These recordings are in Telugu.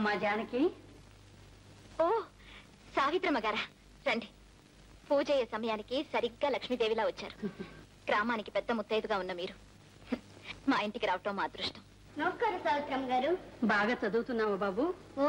అమ్మా జానకి ఓ సావిత్రమ్మ గారా రండి పూజ అయ్యే సమయానికి సరిగ్గా లక్ష్మీదేవిలా వచ్చారు గ్రామానికి పెద్ద ముత్తైదుగా ఉన్న మీరు మా ఇంటికి రావటం మా అదృష్టం నమస్కారం సావిత్రమ్మ గారు బాగా చదువుతున్నావా బాబు ఓ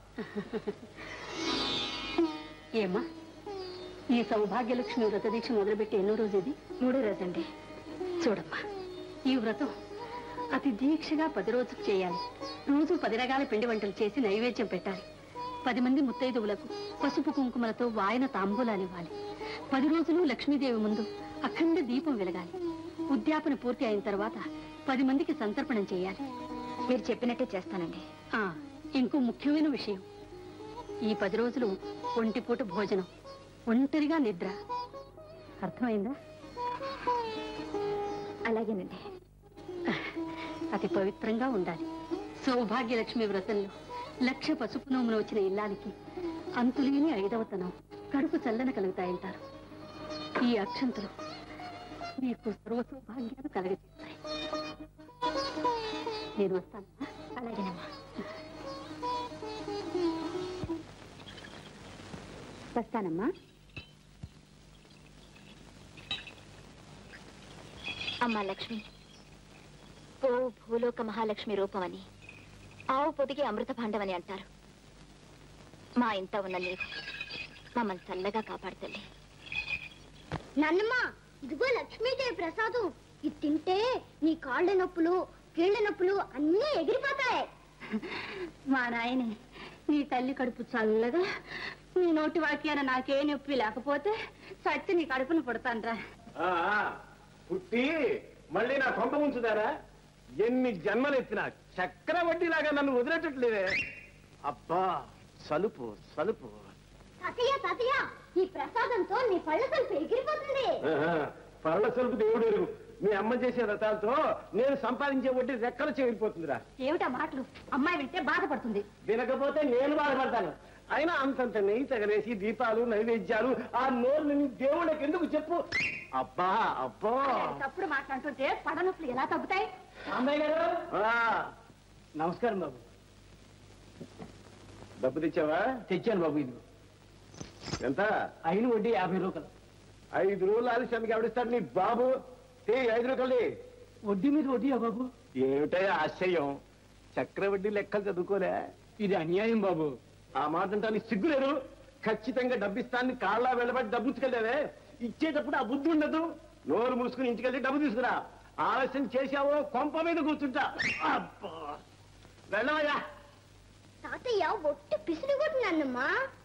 ఏమ్మా ఈ సౌభాగ్యలక్ష్మి వ్రత దీక్ష మొదలుపెట్టి ఎన్నో రోజు ఇది మూడో రోజండి చూడమ్మా ఈ వ్రతం అతి దీక్షగా పది రోజులు చేయాలి రోజు పది రకాల పిండి వంటలు చేసి నైవేద్యం పెట్టాలి పది మంది ముత్తైదువులకు పసుపు కుంకుమలతో వాయన తాంబూలాలు ఇవ్వాలి పది రోజులు లక్ష్మీదేవి ముందు అఖండ దీపం వెలగాలి ఉద్యాపన పూర్తి అయిన తర్వాత పది మందికి సంతర్పణం చేయాలి మీరు చెప్పినట్టే చేస్తానండి ఆ, ఇంకో ముఖ్యమైన విషయం ఈ పది రోజులు ఒంటిపూట భోజనం ఒంటరిగా నిద్ర అర్థమైందా అలాగేనండి అతి పవిత్రంగా ఉండాలి సౌభాగ్యలక్ష్మి వ్రతంలో లక్ష పసుపు నోములు వచ్చిన ఇల్లాలికి అంతులేని ఐదవతనం కడుపు చల్లన కలుగుతాయంటారు ఈ అక్షంతలు మీకు సర్వ సౌభాగ్యాలు కలగజేస్తాయి నేను వస్తాను అలాగేనమ్మా వస్తానమ్మా అమ్మా లక్ష్మి ఓ భూలోక మహాలక్ష్మి రూపమని ఆవు పొదిగి అమృత భాండమని అంటారు మా ఇంట ఉన్న నీవు మమ్మల్ని చల్లగా కాపాడుతుంది నాన్నమ్మ ఇదిగో లక్ష్మీదేవి ప్రసాదం ఇది తింటే నీ కాళ్ళ నొప్పులు కీళ్ళ నొప్పులు అన్నీ ఎగిరిపోతాయి మా నాయనే నీ తల్లి కడుపు చల్లగా నీ నోటి వాక్యాన నాకే నొప్పి లేకపోతే సచ్చి నీ కడుపును పుడతాన్రా ఆ, ఆ, పుట్టి మళ్ళీ నా కొంప ఉంచుతారా ఎన్ని జన్మలు ఎత్తినా చక్రవడ్డీలాగా నన్ను వదిలేటట్లేదే అబ్బా సలుపు సలుపు తాతయ్య తాతయ్య ఈ ప్రసాదంతో నీ పళ్ళ తలుపు ఎగిరిపోతుంది ఆహా, పళ్ళ సలుపు దేవుడు ఎరుగు మీ అమ్మ చేసే రథాలతో నేను సంపాదించే వడ్డీ రెక్కలు చేరిపోతుందిరా ఏమిటా మాటలు అమ్మాయి వింటే బాధపడుతుంది వినకపోతే నేను బాధపడతాను అయినా అంతంత నెయ్యి తగలేసి దీపాలు నైవేద్యాలు ఆ నోరు నిన్ను దేవుళ్ళకి ఎందుకు చెప్పు అబ్బా అబ్బో తప్పుడు మాట్లాడుతుంటే పడనొప్పులు ఎలా తగ్గుతాయి అమ్మాయి గారు నమస్కారం బాబు డబ్బు తెచ్చావా తెచ్చాను బాబు ఇది ఎంత అయిన వడ్డీ యాభై రూపాయలు ఐదు రోజులు ఆలస్యానికి ఎవడిస్తాడు నీ బాబు ఏ ఐదు రూపాయలు వడ్డీ మీద వడ్డీయా బాబు ఏమిటయ్యా ఆశ్చర్యం చక్రవడ్డీ లెక్కలు చదువుకోలే ఇది అన్యాయం బాబు ఆ మాట అంటే సిగ్గులేరు ఖచ్చితంగా డబ్బిస్తాన్ని కాళ్ళ వెళ్ళబట్టి డబ్బు ఉంచుకెళ్ళావే ఇచ్చేటప్పుడు ఆ బుద్ధి ఉండదు నోరు మూసుకుని ఇంటికెళ్ళి డబ్బు తీసుకురా ఆలస్యం చేశావో కొంప మీద కూర్చుంటా అబ్బా వెళ్ళవయ్యా తాతయ్య ఒట్టి పిసిని నాన్నమ్మ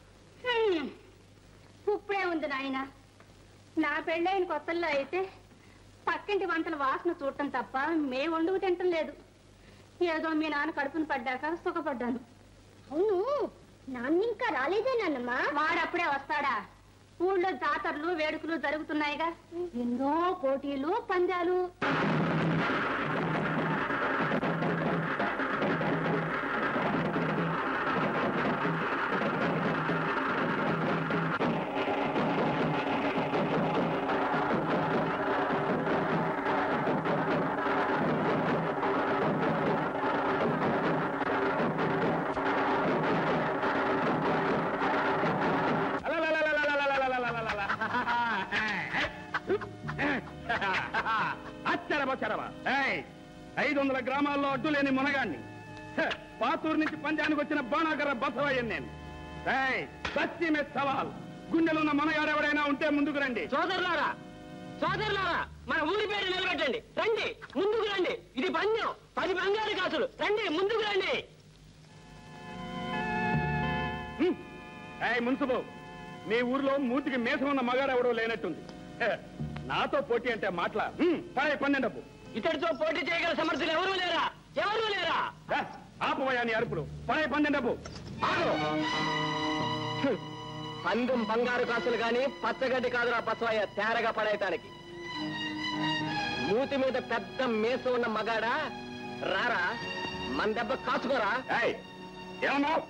ఇప్పుడే ఉంది నాయన నా పెళ్ళైన కొత్తల్లో అయితే పక్కింటి వంటల వాసన చూడటం తప్ప మే వండుకు తింటం లేదు ఏదో మీ నాన్న కడుపును పడ్డాక సుఖపడ్డాను అవును నాన్న ఇంకా రాలేదే నాన్నమ్మ వాడప్పుడే వస్తాడా ఊళ్ళో జాతరలు వేడుకలు జరుగుతున్నాయిగా ఎన్నో పోటీలు పందాలు అచ్చరమచ్చరమ ఐదు వందల గ్రామాల్లో అడ్డు లేని మునగాన్ని హ, పాతూరు నుంచి పంజానికి వచ్చిన బాణాగర బసవయ్యను నేను ఏయ్, సత్య మీద సవాల్ గుండెలున్న మనగాడు ఎవడైనా ఉంటే ముందుకు రండి సోదరులారా సోదరులారా మన ఊరి పేరు నిలబెట్టండి రండి ముందుకు రండి ఇది పందెం పది బంగారు కాసులు రండి ముందుకు రండి హ్మ్. ఏయ్ మున్సుబు మీ ఊర్లో మూతికి మేసం ఉన్న మగాడు ఎవడో లేనట్టుంది హ, నాతో పోటీ అంటే మాటల పడే పన్నెండపు ఇతడితో పోటీ చేయగల సమర్థులు ఎవరూ లేరా ఎవరూ లేరా ఆపవయా నీ అరుపులు పడే పన్నెండపు ఆగు. హ్మ్. పందెం బంగారు కాసులు గాని పచ్చగడ్డి కాదురా పచ్చవయ్య తేరగా పడేయటానికి మూతి మీద పెద్ద మేసం ఉన్న మగాడా రారా మన దెబ్బ కాచుకోరా ఏయ్, ఏమన్నావు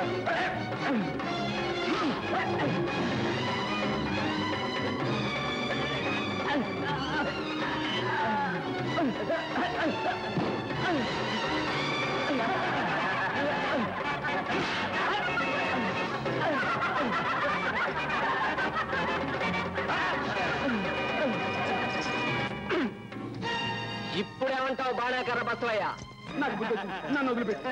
ఇప్పుడేమంటావు బాణాకర్ర బసవయ్య నాకు బుద్ధి వచ్చింది. నన్ను వదిలిపెట్టు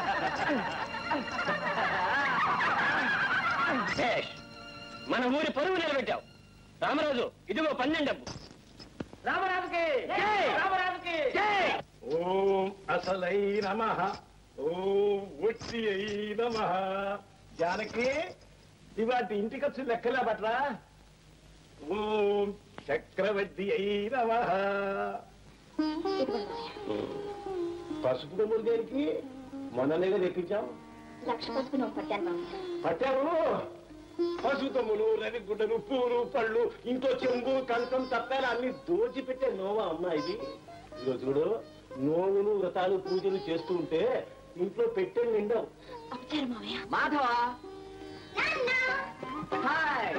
భేష్. మన ఊరి పరువు నిలబెట్టావు రామరాజు ఇదిగో పన్నెండు డబ్బు రామరాజుకి రామరాజుకి ఓం అసలై నమ ఓం వట్టి అయి నమ జానకి ఇవాటి ఇంటి ఖర్చు లెక్కలే పట్రా ఓం చక్రవర్తి అయి నమ పసుపు కొమ్ముడు దేనికి మొన్ననేగా తెప్పించాం లక్ష పసుపు నువ్వు పట్టాను మామయ్య పట్టారు పసుపు తమ్ములు రవి గుడ్డలు పూలు పళ్ళు ఇంకో చెంబు కంచం తప్పాలు అన్ని దోచిపెట్టే నోవా అమ్మా ఇది ఇదిగో చూడు నోవులు వ్రతాలు పూజలు చేస్తూ ఉంటే ఇంట్లో పెట్టే నిండవు వచ్చారు మామయ్య మాధవ హాయ్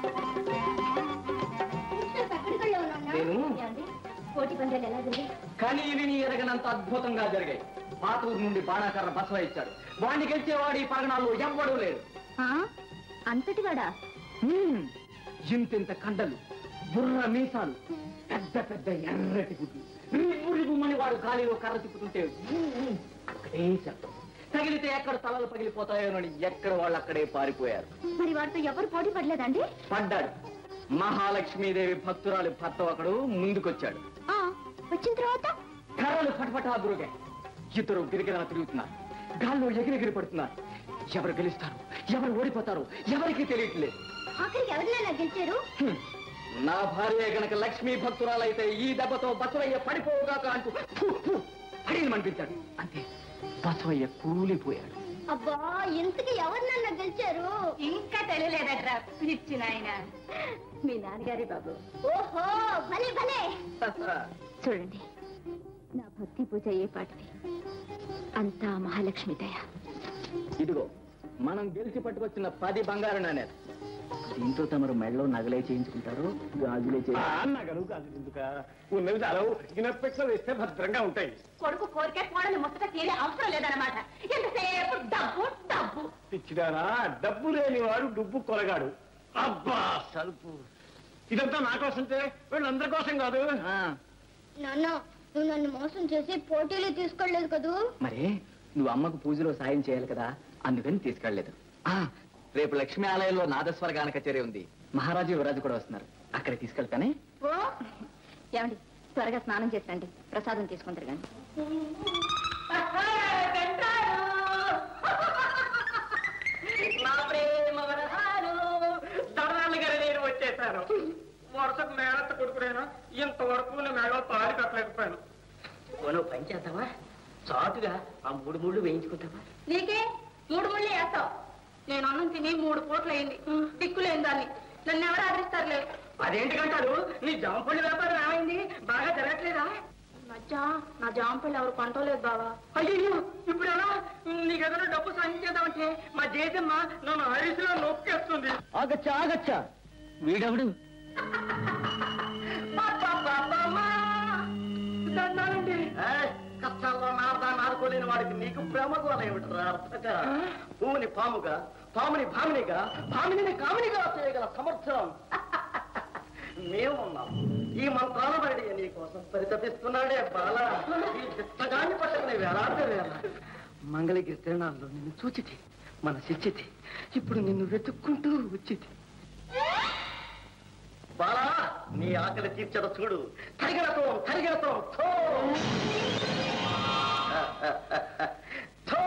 నేను ఏమండి? పోటీ పందాలు ఎలా జరిగాయి కానీ ఇవి నీ ఎరగనంత అద్భుతంగా జరిగాయి పాతూరు నుండి బాణాకర్ర బసవ ఇచ్చాడు వాడిని గెలిచేవాడు ఈ పగనాల్లో ఎవ్వడూ లేడు అంతటి వాడా హ్మ్. ఇంతింత కండలు బుర్ర మీసాలు పెద్ద పెద్ద ఎర్రటి గుడ్లు రివ్వు రివ్వుమని వాడు గాలిలో కర్ర తిప్పుతుంటే ఊ, ఊ, అక్కడే శబ్దం తగిలితే ఎక్కడ తలలు పగిలిపోతాయోనని ఎక్కడ వాళ్ళు అక్కడే పారిపోయారు మరి వాడితో ఎవరు పోటీ పడలేదండి పడ్డాడు మహాలక్ష్మీదేవి భక్తురాలి భర్త ఒకడు ముందుకొచ్చాడు ఆ, వచ్చిన తర్వాత కర్రలు పటపటా గురుగా ఇద్దరు గిరిగిరా తిరుగుతున్నారు గాల్లో ఎగిరెగిరి పడుతున్నారు ఎవరు గెలుస్తారు ఎవరు ఓడిపోతారు ఎవరికి తెలియట్లేదు ఆఖరికి ఎవరినైనా గెలిచారు హ్మ్. నా భార్య గనక లక్ష్మీ భక్తురాలైతే ఈ దెబ్బతో బసవయ్య పడిపోవుగాక అంటూ ఫు, ఫు, అడిగి మనిపించాడు అంతే బసవయ్య కూలిపోయాడు అబ్బా ఇంతకి ఎవరినైనా గెలిచారు ఇంకా తెలియలేదట్రా పిచ్చి నాయన మీ నాన్నగారి బాబు ఓహో భలే భలే చూడండి నా భక్తి పూజ ఏ పాటిది అంతా మహాలక్ష్మి దయ ఇదిగో మనం గెలిచి పట్టుకొచ్చిన పది బంగారు నాణేలు దీంతో తమరు మెడలో నగలే చేయించుకుంటారు గాజులే చేయించు నగలు కాదు ఎందుక ఉన్నవి చాలా ఇనపెట్లో వేస్తే భద్రంగా ఉంటాయి కొడుకు కోరికే కోడలు ముచ్చట తీరే అవసరం లేదన్నమాట ఎంతసేపు డబ్బు డబ్బు పిచ్చిదానా డబ్బు లేని వాడు డుబ్బు కొలగాడు అబ్బా సరుపు ఇదంతా నా కోసం వీళ్ళందరి కోసం కాదు ఆ, నాన్న నువ్వు నన్ను మోసం చేసి పోటీలు తీసుకోలేదు కదూ మరి నువ్వు అమ్మకు పూజలో సాయం చేయాలి కదా అందుకని తీసుకెళ్ళలేదు ఆ, రేపు లక్ష్మీ ఆలయంలో నాదస్వర గాన కచేరీ ఉంది మహారాజు యువరాజు కూడా వస్తున్నారు అక్కడ తీసుకెళ్తానే ఓ ఏమండి త్వరగా స్నానం చేసండి ప్రసాదం తీసుకుంటారు కానీ నా ప్రేమ వరహాలు దొరనాలు గారి నేను వచ్చేసాను వరుసకు మేనత్త కొడుకునేను ఇంతవరకు నేను మేడలో తాళి కట్టలేకపోయాను నువ్వు పని చేద్దావా చాటుగా ఆ మూడు మూడు వేయించుకుంటావా నీకే మూడు ముళ్ళు వేస్తావు నేను అన్నం తిని మూడు పూటలు అయింది దిక్కులేని దాన్ని నన్ను ఎవరు ఆదరిస్తారులే అదేంటికంటాడు నీ జాంపల్లి వ్యాపారం ఏమైంది బాగా జరగట్లేదా మధ్య నా జాంపల్లి ఎవరు కొంటలేదు బావా అయ్యో ఇప్పుడు ఎలా నీకు ఏదైనా డబ్బు సాయం చేద్దామంటే మా జేజమ్మ నన్ను ఆయుష్లో నొక్కేస్తుంది ఆగచ్చా ఆగచ్చా వీడెవడు కష్టాల్లో నాదాన్ని ఆడుకోలేని వాడికి నీకు ప్రేమ గోల ఏమిటరా అర్థక పువ్వుని పాముగా పాముని భామినిగా భామిని కామినిగా చేయగల సమర్థం మేమున్నాం ఈ మంత్రాల బడి నీ కోసం పరితపిస్తున్నాడే బాల ఈ చిత్తగాన్ని పట్టుకుని వేలాడే వేళ మంగళగిరి తిరణాల్లో నిన్ను చూచితి మన శిచ్చితి ఇప్పుడు నిన్ను వెతుక్కుంటూ వచ్చింది బాలా నీ ఆకలి తీర్చడ చూడు తరిగడతో తరిగడతో థో థో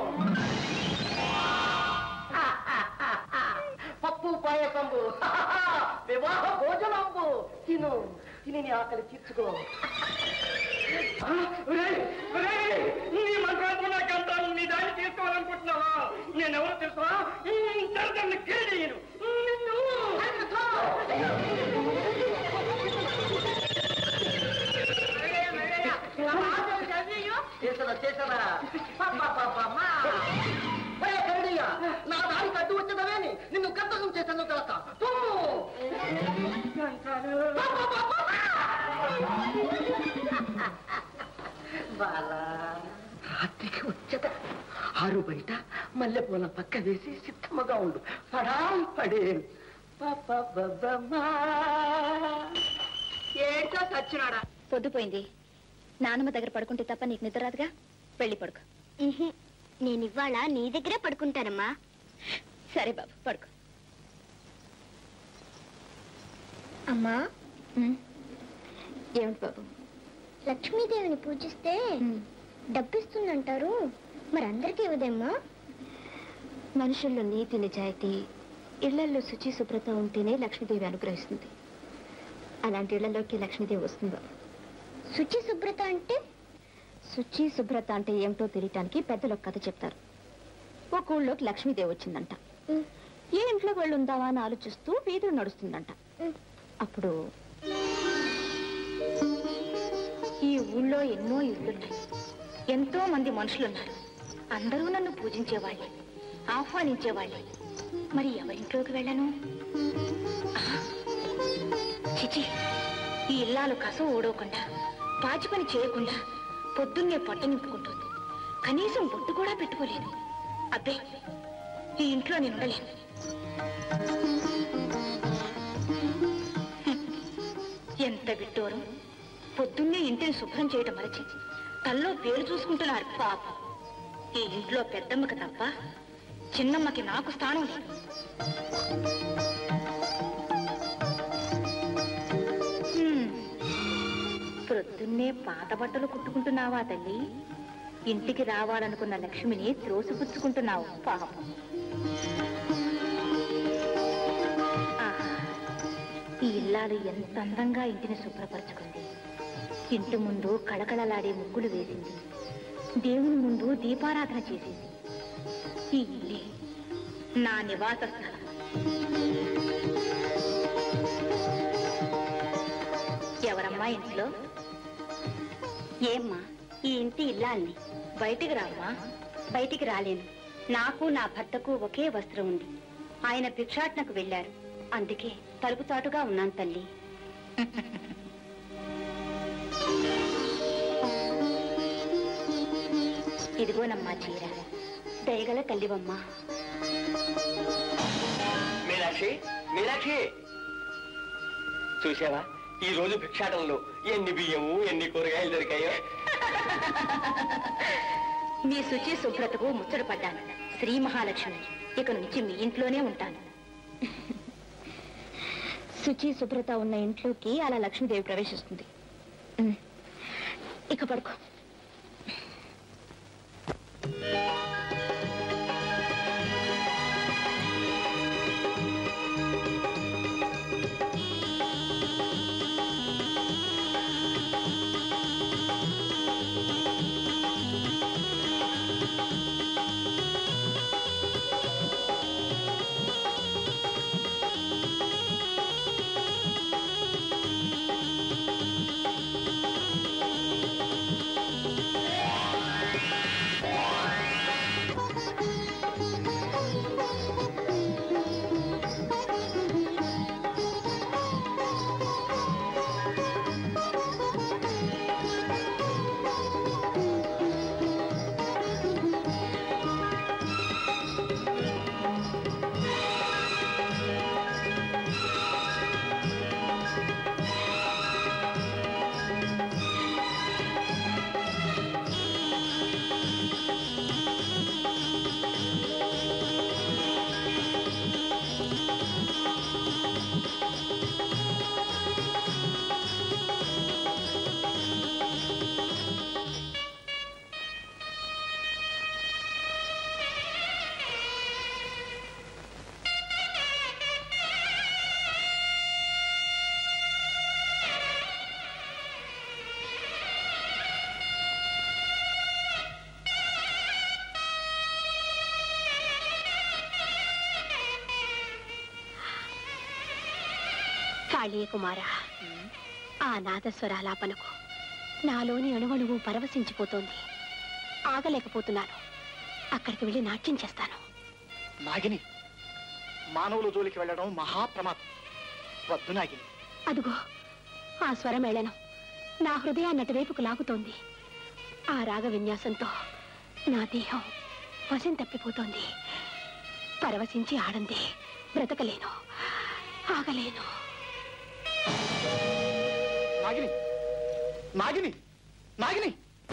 పప్పు పాయసంబు వివాహ భోజనంబు తిను తిని నీ ఆకలి తీర్చుకో నీ మంత్రాలు నాకంటాను నీ దాన్ని తీసుకోవాలనుకుంటున్నావా నేనెవరు తెలుసా దర్శనం కేడీను చేసరా చేసరా పాపా పాపా మా కరుడియ నా దారికి అడ్డు వచ్చినవేని నిన్ను గద్దగం చేసేందుకు కలతా రాత్రికి వచ్చట ఆరు బయట మల్లెపూల పక్క వేసి సిద్ధముగా ఉండు పడాం పడే ఏంటో సచ్చినాడా పొద్దుపోయింది నానమ్మ దగ్గర పడుకుంటే తప్ప నీకు నిద్ర రాదుగా వెళ్ళి పడుకో నేను ఇవాళ నీ దగ్గరే పడుకుంటానమ్మా సరే బాబు పడుకో అమ్మా ఉమ్. ఏమిటి బాబు లక్ష్మీదేవిని పూజిస్తే ఉమ్. డబ్బిస్తుందంటారు మరి అందరికీ ఇవ్వదేమ్మా మనుషుల్లో నీతి నిజాయితీ ఇళ్లలో శుచి శుభ్రత ఉంటేనే లక్ష్మీదేవి అనుగ్రహిస్తుంది అలాంటి ఇళ్లలోకి లక్ష్మీదేవి వస్తుంది బాబు శుచి శుభ్రత అంటే శుచి శుభ్రత అంటే ఏమిటో తెలియటానికి పెద్దలు ఒక కథ చెప్తారు ఒక ఊళ్ళోకి లక్ష్మీదేవి వచ్చిందంట ఉమ్, ఏ ఇంట్లో వాళ్ళు ఉందావా అని ఆలోచిస్తూ వీధులు నడుస్తుందంట ఉమ్. అప్పుడు ఈ ఊళ్ళో ఎన్నో ఇళ్ళున్నాయి ఎంతో మంది మనుషులున్నారు అందరూ నన్ను పూజించేవాళ్ళే ఆహ్వానించేవాళ్ళే మరి ఎవరింట్లోకి వెళ్ళను ఆ, చిచి ఈ ఇల్లాలు కస ఊడవకుండా పాచి పని చేయకుండా పొద్దున్నే పొట్ట నింపుకుంటుంది కనీసం బొట్టు కూడా పెట్టుకోలేదు అబ్బే ఈ ఇంట్లో నేను ఉండలేను ఎంత విడ్డూరం పొద్దున్నే ఇంటిని శుభ్రం చేయడం మరచి తల్లో పేరు చూసుకుంటున్నారు పాపం ఈ ఇంట్లో పెద్దమ్మకి తప్ప చిన్నమ్మకి నాకు స్థానం లేదు హ్మ్. ప్రొద్దున్నే పాత బట్టలు కుట్టుకుంటున్నావా తల్లి ఇంటికి రావాలనుకున్న లక్ష్మిని త్రోసిపుచ్చుకుంటున్నావు పాపం ఆహా ఈ ఇల్లాలు ఎంత అందంగా ఇంటిని శుభ్రపరచుకుంది ఇంటి ముందు కళకళలాడే ముగ్గులు వేసింది దేవుని ముందు దీపారాధన చేసింది ఈ ఇల్లే నా నివాస స్థలం ఎవరమ్మా ఇంట్లో ఏమ్మా ఈ ఇంటి ఇల్లాల్ని బయటికి రామ్మా బయటికి రాలేను నాకు నా భర్తకు ఒకే వస్త్రం ఉంది ఆయన భిక్షాటనకు వెళ్ళారు అందుకే తలుపు చాటుగా ఉన్నాను తల్లి ఇదిగోనమ్మా చీర దయగల తల్లివమ్మా మీనాక్షి మీనాక్షి చూసావా ఈ రోజు భిక్షాటంలో ఎన్ని బియ్యము ఎన్ని కూరగాయలు దొరికాయో మీ శుచి శుభ్రతకు ముచ్చటపడ్డాను శ్రీ మహాలక్ష్మి ఇక నుంచి మీ ఇంట్లోనే ఉంటాను శుచి శుభ్రత ఉన్న ఇంట్లోకి అలా లక్ష్మీదేవి ప్రవేశిస్తుంది ఉమ్. ఇక పడుకో కాళీయ కుమార ఆ నాదస్వరాలాపనకు నాలోని అణువణువు పరవశించిపోతోంది ఆగలేకపోతున్నాను అక్కడికి వెళ్ళి నాట్యం చేస్తాను నాగిని మానవుల జోలికి వెళ్ళడం మహాప్రమాదం వద్దు నాగిని అదుగో ఆ స్వరమేళనం నా హృదయాన్ని అటువైపుకు లాగుతోంది ఆ రాగ విన్యాసంతో నా దేహం వశం తప్పిపోతోంది పరవశించి ఆడంది బ్రతకలేను ఆగలేను నాగిని నాగిని నాగిని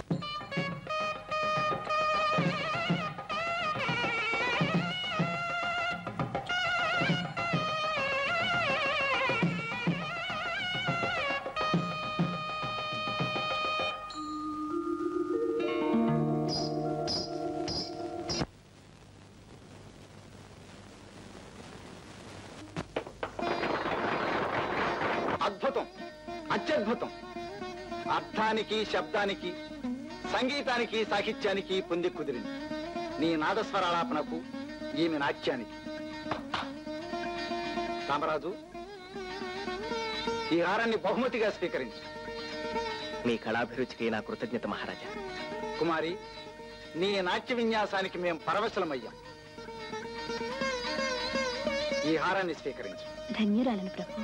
అద్భుతం అత్యద్భుతం అర్థానికి శబ్దానికి సంగీతానికి సాహిత్యానికి పొంది కుదిరింది నీ నాదస్వరాలాపనకు ఈమె నాట్యానికి రామరాజు ఈ హారాన్ని బహుమతిగా స్వీకరించు మీ కళాభిరుచికి నా కృతజ్ఞత మహారాజా కుమారి నీ నాట్య విన్యాసానికి మేం పరవశలమయ్యాం ఈ హారాన్ని స్వీకరించు ధన్యురాలను ప్రభు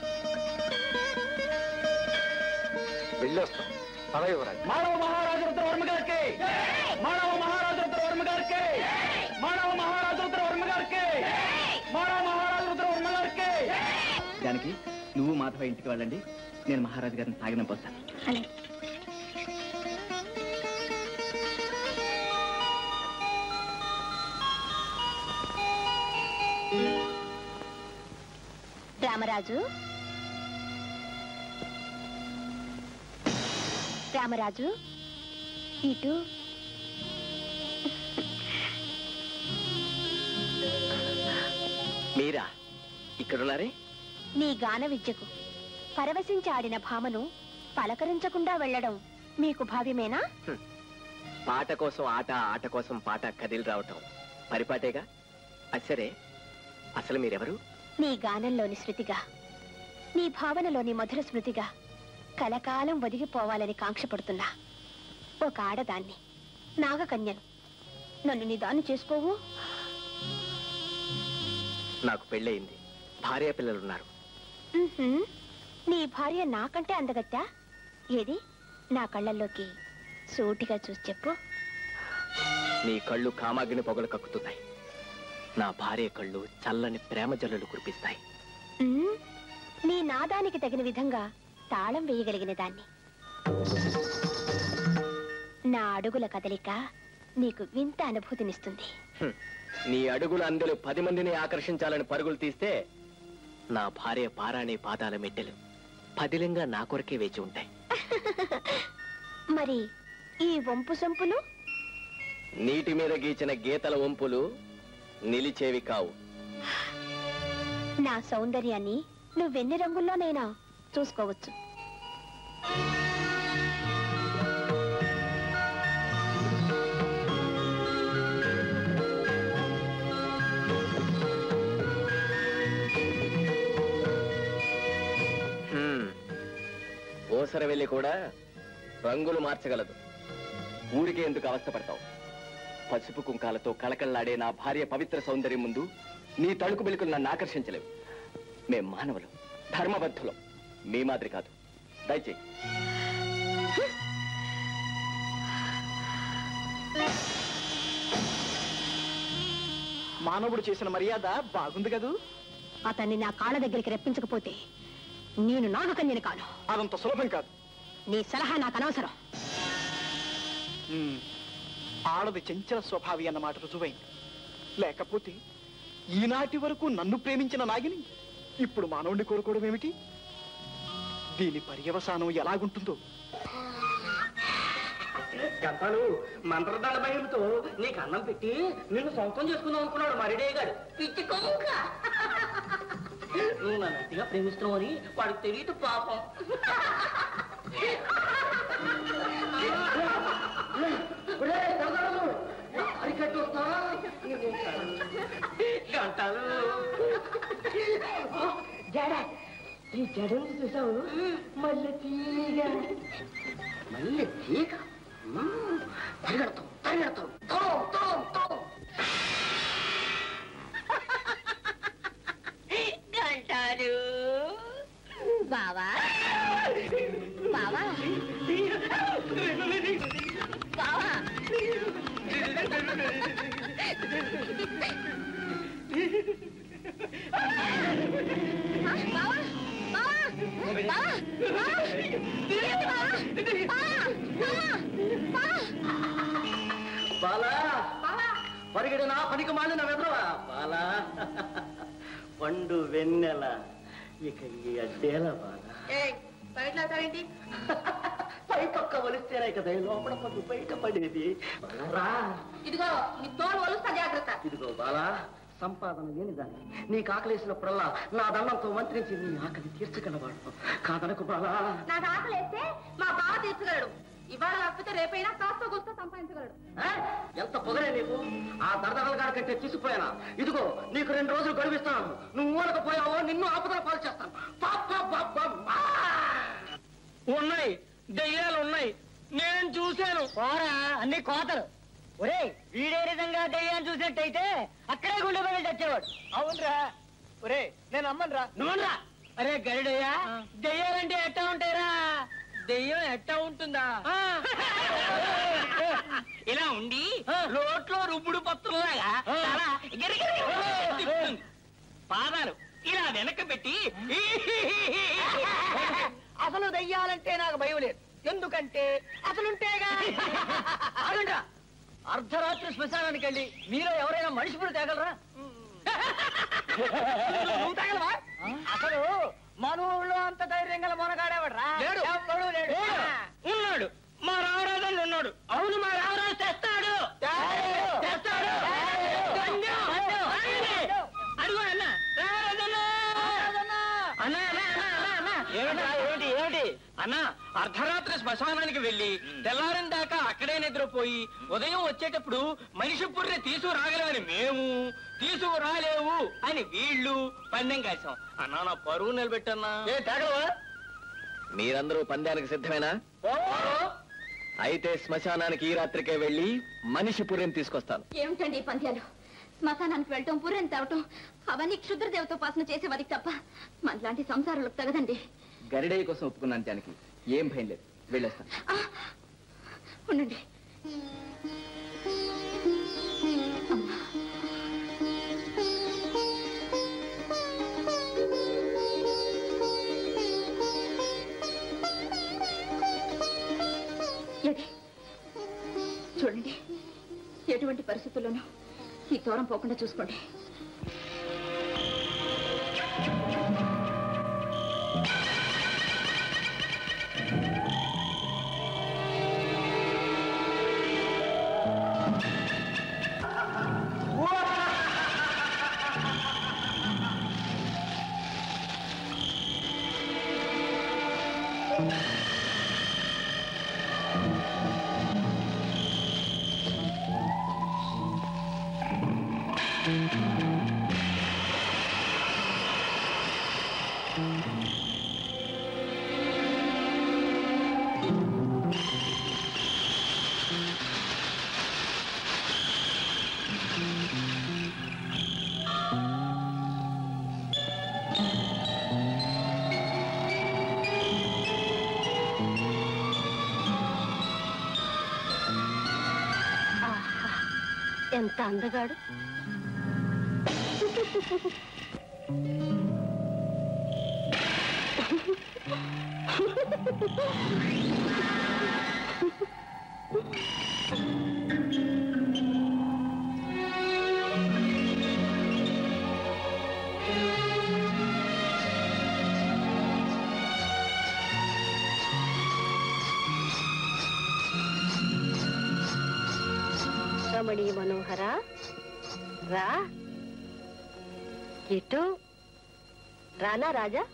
వెళ్ళొస్తాం పదవివరాజు మానవ మహారాజు రుద్రవర్మ గారికి మానవ మహారాజు రుద్రవర్మ గారికి మానవ మహారాజు రుద్రవర్మ గారికి మానవ మహారాజు రుద్రవర్మ గారికి దానికి నువ్వు మాధవ ఇంటికి వెళ్ళండి నేను మహారాజు గారిని సాగనంపొస్తాను అలాగే రామరాజు రామరాజు ఇటు మీరా ఇక్కడున్నారే నీ గాన విద్యకు పరవశించి ఆడిన భామను పలకరించకుండా వెళ్ళడం మీకు భావ్యమేనా పాట కోసం ఆట ఆట కోసం పాట కదిలి రావటం పరిపాటేగా అసరే అసలు మీరెవరు నీ గానంలోని శృతిగా నీ భావనలోని మధుర స్మృతిగా కలకాలం ఒదిగిపోవాలని కాంక్షపడుతున్నా ఒక ఆడదాన్ని నాగకన్యను నన్ను నీ దాన్ని చేసుకోవు నాకు పెళ్ళయింది భార్య పిల్లలున్నారు ఉహుం. నీ భార్య నాకంటే అందగత్తా ఏది నా కళ్ళల్లోకి సూటిగా చూసి చెప్పు నీ కళ్ళు కామాగ్ని పొగలు కక్కుతున్నాయి నా భార్య కళ్ళు చల్లని ప్రేమ జల్లులు కురిపిస్తాయి ఉమ్, నీ నాదానికి తగిన విధంగా తాళం వేయగలిగిన దాన్ని నా అడుగుల కదలిక నీకు వింత అనుభూతినిస్తుంది హ్మ్. నీ అడుగుల అందెలు పది మందిని ఆకర్షించాలని పరుగులు తీస్తే నా భార్య పారాణి పాదాల మెట్టెలు పదిలంగా నా కొరకే వేచి ఉంటాయి మరి ఈ వంపు సొంపులు నీటి మీద గీచిన గీతల వంపులు నిలిచేవి కావు నా సౌందర్యాన్ని నువ్వెన్ని రంగుల్లోనైనా చూసుకోవచ్చు హ్మ్. ఓసర వెళ్ళి కూడా రంగులు మార్చగలదు ఊరికే ఎందుకు అవస్థపడతావు పసుపు కుంకాలతో కళకళలాడే నా భార్య పవిత్ర సౌందర్యం ముందు నీ తణుకు వెలుకులు నన్ను ఆకర్షించలేవు మేం మానవులు ధర్మబద్ధులం మీ మాదిరి కాదు దయచేయి మానవుడు చేసిన మర్యాద బాగుంది కదూ అతన్ని నా కాళ్ళ దగ్గరికి రప్పించకపోతే నేను నాగకన్యని కాను అదంత సులభం కాదు నీ సలహా నాకు అనవసరం ఉమ్, ఆడది చంచల స్వభావి అన్నమాట రుజువైంది లేకపోతే ఈనాటి వరకు నన్ను ప్రేమించిన నాగిని ఇప్పుడు మానవుడిని కోరుకోవడం ఏమిటి దీని పర్యవసానం ఎలాగుంటుందో గంపాలు మంత్రదాల భయంతో నీకు అన్నం పెట్టి నిన్ను సొంతం చేసుకుందాం అనుకున్నాడు మరిడే గారు పిచ్చి కొంక నువ్వు నన్ను అతిగా ప్రేమిస్తున్నావు అని వాడికి తెలియదు పాపం గంటలు జడ ఈ జడ చూసావు మళ్ళీ తీగ మళ్ళీ తీగ పరిగెడతాం పరిగెడతాం తో తో తో బావా బావా బావా ఆ, బావా బావా బావా బావా ఏంటి బావా బావా బావా బాలా పరిగెడినా పనికి మాలిన వెదరవా బాలా పండు వెన్నెల ఇక ఈ అడ్డేల బాలా పై పక్క వలిస్తేనే కదా ఈ లోపల పట్టు బయట పడేది బాలరా ఇదిగో నీ తోలు వలుస్తా జాగ్రత్త ఇదిగో బాలా సంపాదన లేనిదాన్ని నీ కాకలేసినప్పుడల్లా నా దండంతో మంత్రించి నీ ఆకలి తీర్చగలవాడు కాదనకు బాలా నాకు ఆకలి వేస్తే మా బావ తీర్చగలడు ఇవాళ కాకపోతే రేపైనా కాస్త కూస్త సంపాదించగలడు ఆ? ఎంత పొగరే నీకు ఆ దరదగల గారి కంటే తీసిపోయానా ఇదిగో నీకు రెండు రోజులు గడువిస్తాను నువ్వు ఊరకపోయావో నిన్ను ఆపదల పాలు చేస్తాను పాప, పాప, పా! ఉన్నాయి దెయ్యాలు ఉన్నాయి నేను చూశాను పోరా అన్ని కోతలు ఒరే వీడే విధంగా దెయ్యాన్ని చూసినట్టయితే అక్కడే గుండె పడి తెచ్చేవాడు అవునరా ఒరే నేను అమ్మనురా నువ్వురా అరే గరుడయ్యా దెయ్యాలంటే ఎట్టా ఉంటాయిరా దెయ్యం ఎట్టా ఉంటుందా ఇలా ఉండి రోట్లో రుబ్బుడు పత్రంలాగా తల గిరగిర తిప్పుతుంది. పాదాలు ఇలా వెనక పెట్టి అసలు దెయ్యాలంటే నాకు భయం లేదు ఎందుకంటే అసలుంటేగా ఆగండ్రా అర్ధరాత్రి శ్మశానానికి వెళ్ళి మీలో ఎవరైనా మనిషి పుడి తేగలరా నువ్వు తగలవా అసలు మన ఊళ్ళో అంత ధైర్యం గల మొనగాడేవాడ్రా లేడు. ఎవడూ లేడు ఉన్నాడు మా రావరాజన్ ఉన్నాడు అవును మా రావరాజు తెస్తాడు తెస్తాడు దండం. ఆయనే. అదిగో అన్న రావరాజన్న. అన్న, అన్న, అన్న, అన్న, అన్న. ఏమిట్రా, ఏమిటి ఏమిటి అన్న అర్ధరాత్రి శ్మశానానికి వెళ్ళి తెల్లారిన దాకా అక్కడే నిద్రపోయి ఉదయం వచ్చేటప్పుడు మనిషి పుర్రె తీసుకురాగలమని మేము తీసుకురాలేవు అని వీళ్ళు పందెం కాశాం అన్నా నా పరువు నిలబెట్టన్నా ఏ తాగలవా మీరందరూ పందానికి సిద్ధమేనా అయితే శ్మశానానికి ఈ రాత్రికే వెళ్ళి మనిషి పుర్రెం తీసుకొస్తాను ఏమిటండి ఈ పంద్యాలు శ్మశానానికి వెళ్ళటం పుర్రెని తేవటం అవన్నీ క్షుద్ర దేవతోపాసన చేసే వారికి తప్ప మనలాంటి సంసారాలకు తగదండి గరిడయ్య కోసం ఒప్పుకున్నాను జానకి ఏం భయం లేదు వెళ్ళేస్తాను ఆ, ఉండండి అమ్మా. ఏది? చూడండి ఎటువంటి పరిస్థితుల్లోనూ ఈ దూరం పోకుండా చూసుకోండి ఎంత అందగాడు రమణీ మనోహర రా ఎటు రానా రాజా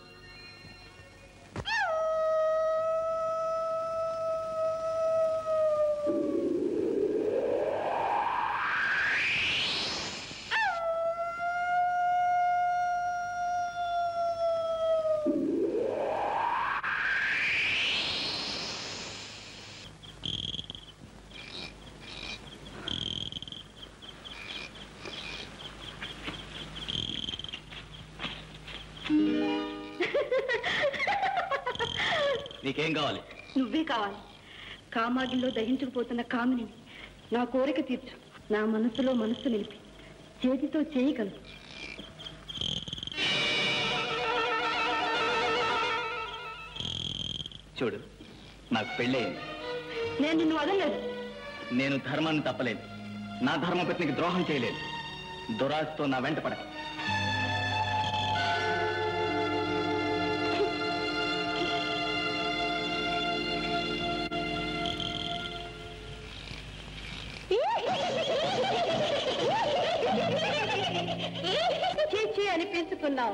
నీకేం కావాలి నువ్వే కావాలి కామాగిల్లో దహించుకుపోతున్న కామిని నా కోరిక తీర్చు నా మనసులో మనస్సు నిలిపి చేతితో చేయి కలుపు చూడు నాకు పెళ్ళయింది నేను నిన్ను వదలలేదు నేను ధర్మాన్ని తప్పలేదు నా ధర్మపత్నికి ద్రోహం చేయలేదు దురాశతో నా వెంట పడక చీచి అనిపించుకున్నావు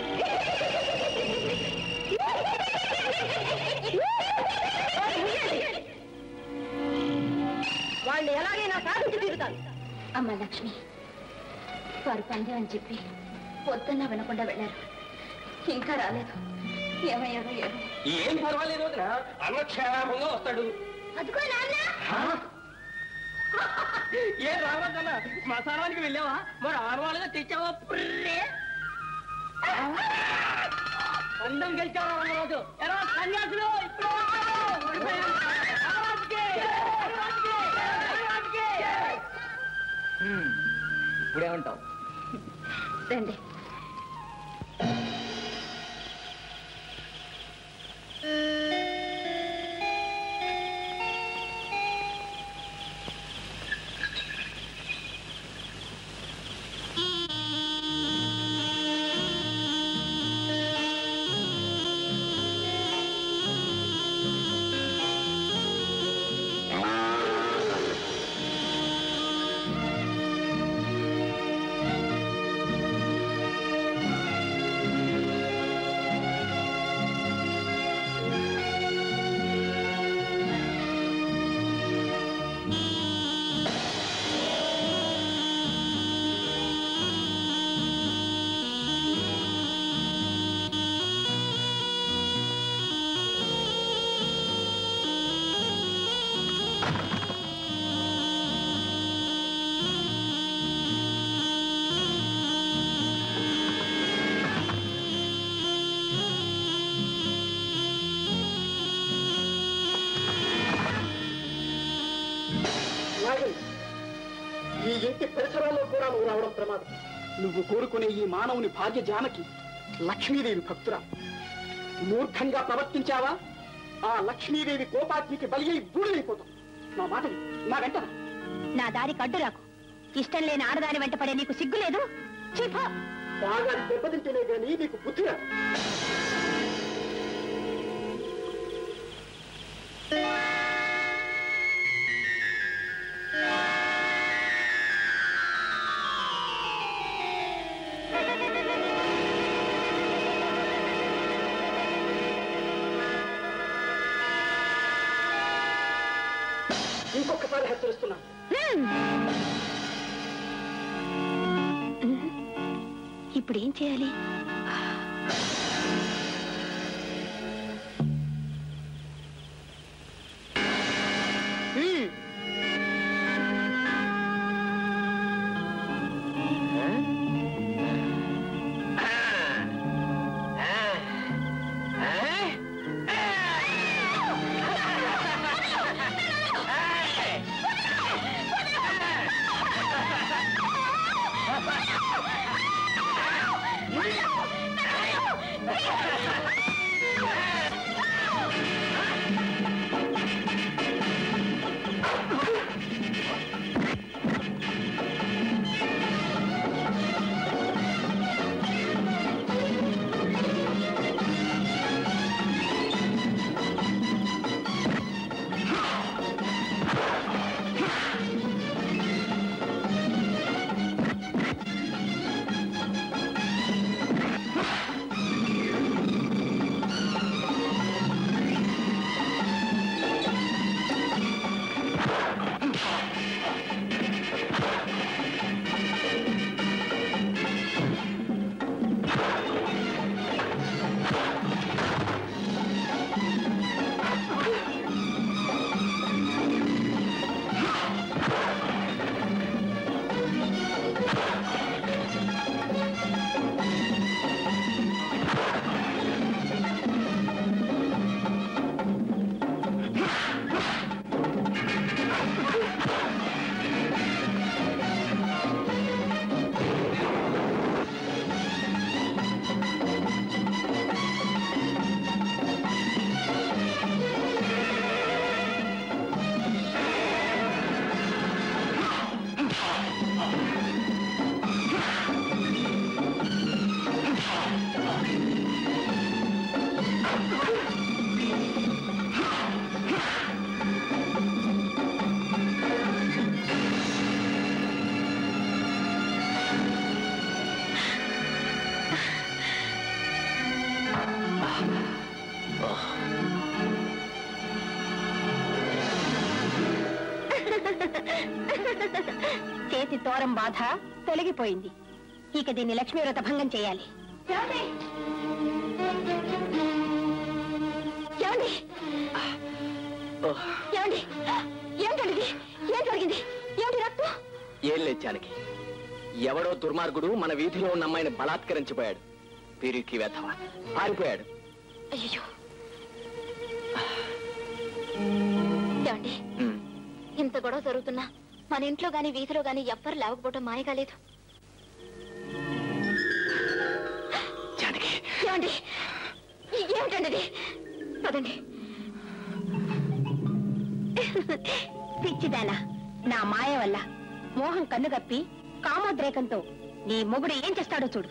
వాళ్ళు ఎలాగైనా సాధించి తీరుతారు అమ్మ లక్ష్మి వారు పందే అని చెప్పి పొద్దున్న వినకుండా వెళ్ళారు ఇంకా రాలేదు ఏమయ్యారో ఏమో ఏం పర్వాలేదు వదినా అన్న క్షేమంగా వస్తాడు అదిగో నాన్న ఏ రావద్దన్న శ్మశానానికి వెళ్ళావా మరి ఆనవాళ్ళుగా తెచ్చావా పుర్రే అందం గెలిచావా రోజు ఎలా సన్యాసులు ఇప్పుడు ఓడిపోయారు. రారాజుకి! రారాజుకి! రారాజుకి! ఇప్పుడేమంటావు రండి ఈ ఇంటి పరిసరాల్లో కూడా నువ్వు రావడం ప్రమాదం నువ్వు కోరుకునే ఈ మానవుని భార్య జానకి లక్ష్మీదేవి భక్తురా మూర్ఖంగా ప్రవర్తించావా ఆ లక్ష్మీదేవి కోపాగ్నికి బలి అయి బూడిదైపోతాం నా మాట విను. నా వెంట రా. నా దారి కడ్డు రాకు ఇష్టం లేని ఆడదాని వెంట పడే నీకు సిగ్గు లేదు చీపా బాగా దెబ్బతింటేనే కానీ నీకు బుద్ధి రాదు. ఇంకొకసారి హెచ్చరిస్తున్నాను ఇప్పుడు ఏం చేయాలి ఆ చేతి తోరం బాధ తొలగిపోయింది ఇక దీన్ని లక్ష్మీ వ్రత భంగం చేయాలి ఏమండి? ఏమండి? ఏమండి? ఏంటండి ఇది? ఏం జరిగింది ఏమిటి రక్తం ఏం లేచానికి ఎవడో దుర్మార్గుడు మన వీధిలో ఉన్న అమ్మాయిని బలాత్కరించిపోయాడు పిరికి వెధవ పారిపోయాడు అయ్యో ఏమండి ఉమ్. ఇంత గొడవ జరుగుతున్నా మన ఇంట్లో గాని వీధిలో గాని ఎవ్వరు లేవకపోవటం మాయగా లేదు జానకి ఏమండి ఈ- ఏమిటండి ఇది పదండి పిచ్చిదానా నా మాయ వల్ల మోహం కన్నుగప్పి కామోద్రేకంతో నీ మొగుడు ఏం చేస్తాడో చూడు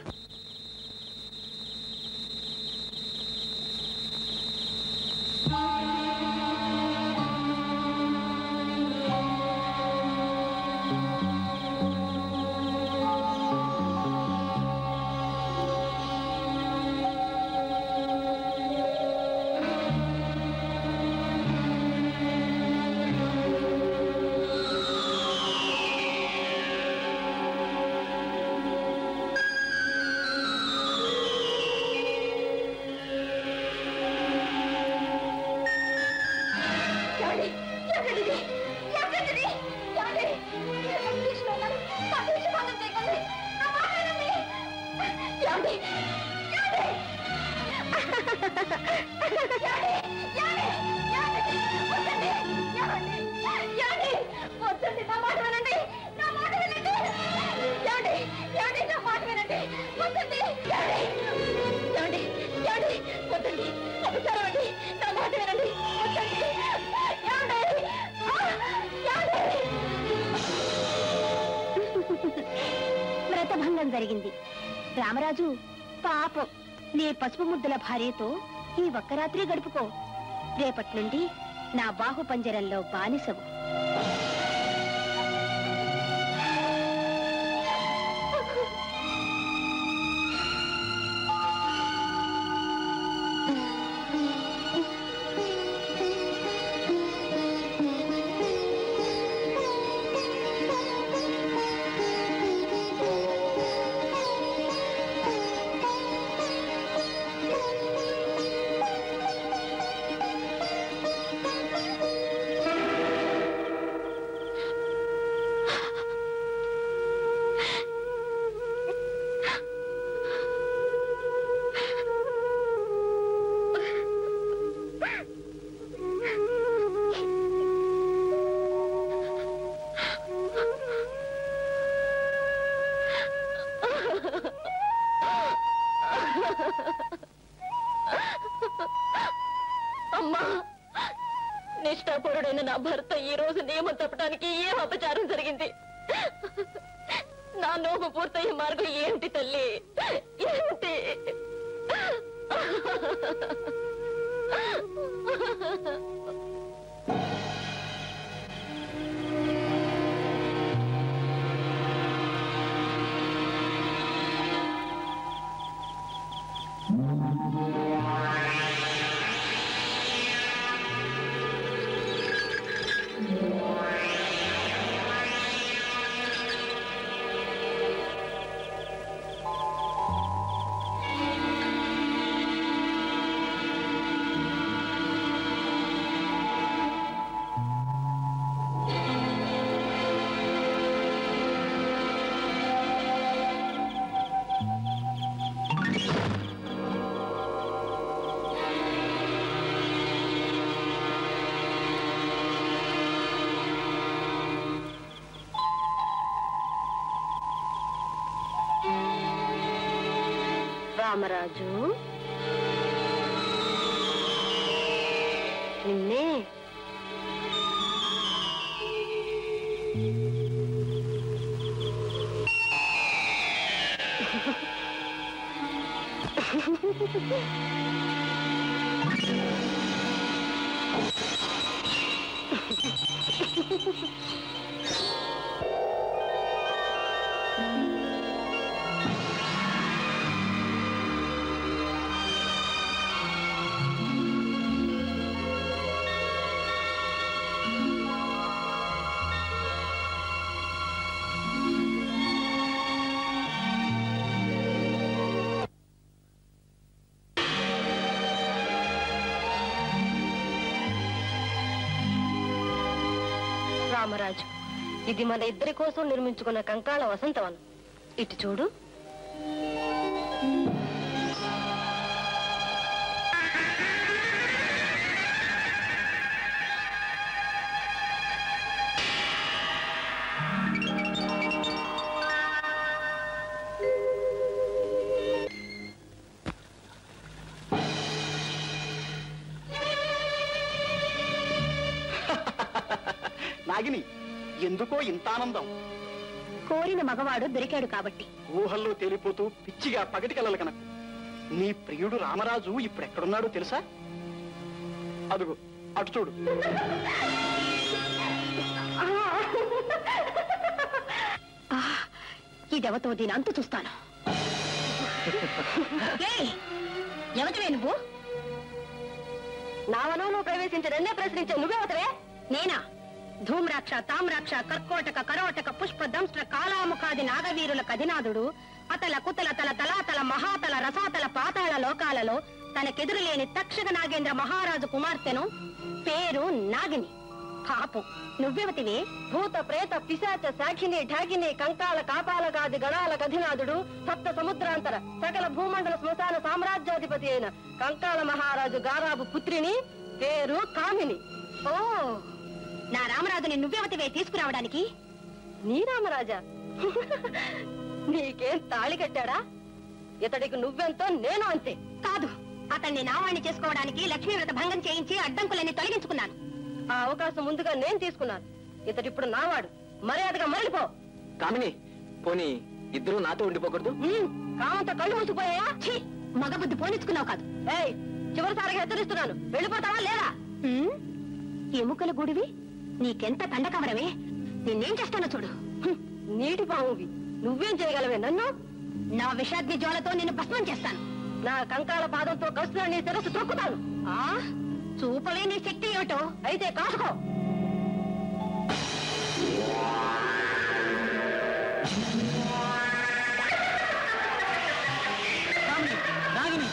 ఏమండి? ఏమిటండి ఇది? ఏమిటండి ఇది? ఏమండి? మీరు నన్ను తీసుకున్నారు. నా దీక్ష భంగం చేయకండి. నా మాట వినండి. ఏమండి? ఏమండి? ఏమండి? ఏమండి? ఏమండి? వద్దండి. ఏమండి? ఏమండి? వద్దండి. నా మాట వినండి. నా మాట వినండి. ఏమండి? ఏమండి? నా మాట వినండి. వద్దండి. ఏమండి? ఏమండి? ఏమండి? వద్దండి. అపచారం అండి. నా మాట వినండి. వద్దండి. ఏమండి? ఆ! ఏమండి? వ్రతభంగం జరిగింది రామరాజు పాపం నీ పసుపు ముద్దుల భార్యతో ఈ ఒక్క రాత్రి గడుపుకో రేపటి నుండి నా బాహు పంజరంలో బానిసవు అమ్మా నిష్ఠాపరుడైన నా భర్త ఈ రోజు నియమం తప్పడానికి ఏం అపచారం జరిగింది నా నోము పూర్తయ్యే మార్గం ఏమిటి తల్లి ఏమిటి రామరాజు నిన్నే రామరాజు ఇది మన ఇద్దరి కోసం నిర్మించుకున్న కంకాళ వసంతవనం ఇటు చూడు నాగిని ఎందుకో ఇంత ఆనందం కోరిన మగవాడు దొరికాడు కాబట్టి ఊహల్లో తేలిపోతూ పిచ్చిగా పగటి కలలు కనకు నీ ప్రియుడు రామరాజు ఇప్పుడు ఎక్కడున్నాడో తెలుసా అదుగు అటు చూడు ఇదెవతో దీని అంతు చూస్తాను ఏయ్, ఎవతివే నువ్వు నా వనంలో ప్రవేశించి నన్నే ప్రశ్నించావు నువ్వెవతవే నేనా ధూమ్రాక్ష తామ్రాక్ష కర్కోటక కరోటక పుష్ప దంష్ట్ర కాలాముఖాది నాగవీరుల కధినాథుడు అతల కుతల తల తలాతల మహాతల రసాతల పాతాళ లోకాలలో తనకెదురులేని తక్షక నాగేంద్ర మహారాజు కుమార్తెను పేరు నాగిని పాపం నువ్వెవతివే భూత ప్రేత పిశాచ సాక్షిని ఢాకిని కంకాల కాపాలకాది గణాల కధినాథుడు సప్త సముద్రాంతర సకల భూమండల శ్మశాన సామ్రాజ్యాధిపతి అయిన కంకాల మహారాజు గారాబు పుత్రిని పేరు కామిని ఓ నా రామరాజుని నువ్వెవతివే తీసుకురావడానికి నీ రామరాజా నీకేం తాళి కట్టాడా ఇతడికి నువ్వెంతో నేను అంతే కాదు అతన్ని నావాణ్ణి చేసుకోవడానికి లక్ష్మీవ్రత భంగం చేయించి అడ్డంకులన్నీ తొలగించుకున్నాను ఆ అవకాశం ముందుగా నేను తీసుకున్నాను ఇతడిప్పుడు నావాడు మర్యాదగా మరలిపో కామిని పోనీ ఇద్దరు నాతో ఉండిపోకూడదు ఉమ్, కామంతో కళ్ళు మూసిపోయాయా ఛీ మగబుద్ధి పోనిచ్చుకున్నావు కాదు ఏయ్ చివరిసారిగా హెచ్చరిస్తున్నాను వెళ్ళిపోతావా లేదా ఉమ్, ఎముకల గుడివి నీకెంత తండకవరవే నిన్నేం చేస్తానో చూడు హ్మ్, నీటి పామువి నువ్వేం చేయగలవే నన్ను నా విషాగ్ని జ్వాలతో నిన్ను భస్మం చేస్తాను నా కంకాల పాదంతో కస్తున్న నీ శిరస్సు తొక్కుతాను ఆ చూపలేని శక్తి ఏమిటో అయితే కాసుకో నాగిని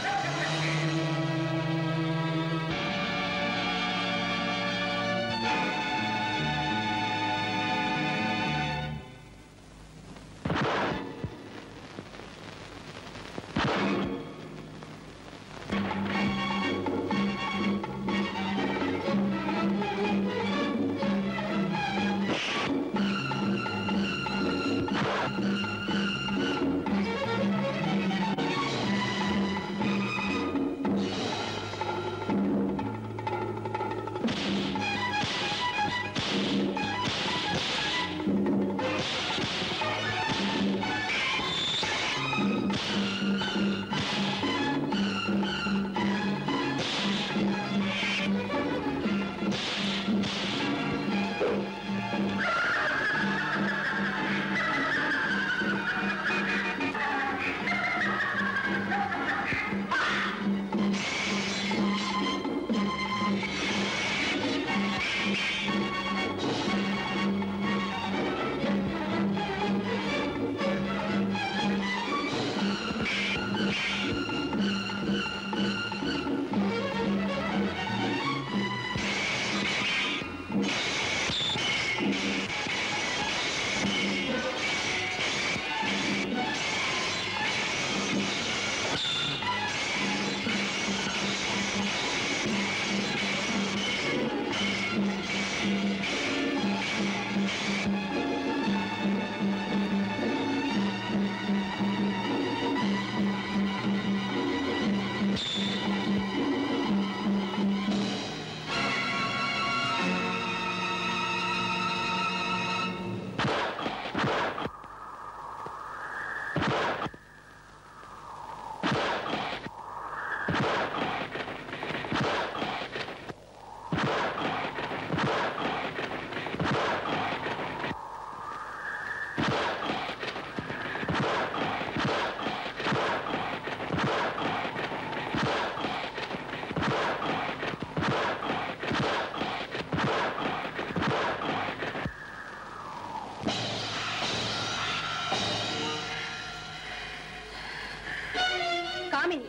కామిని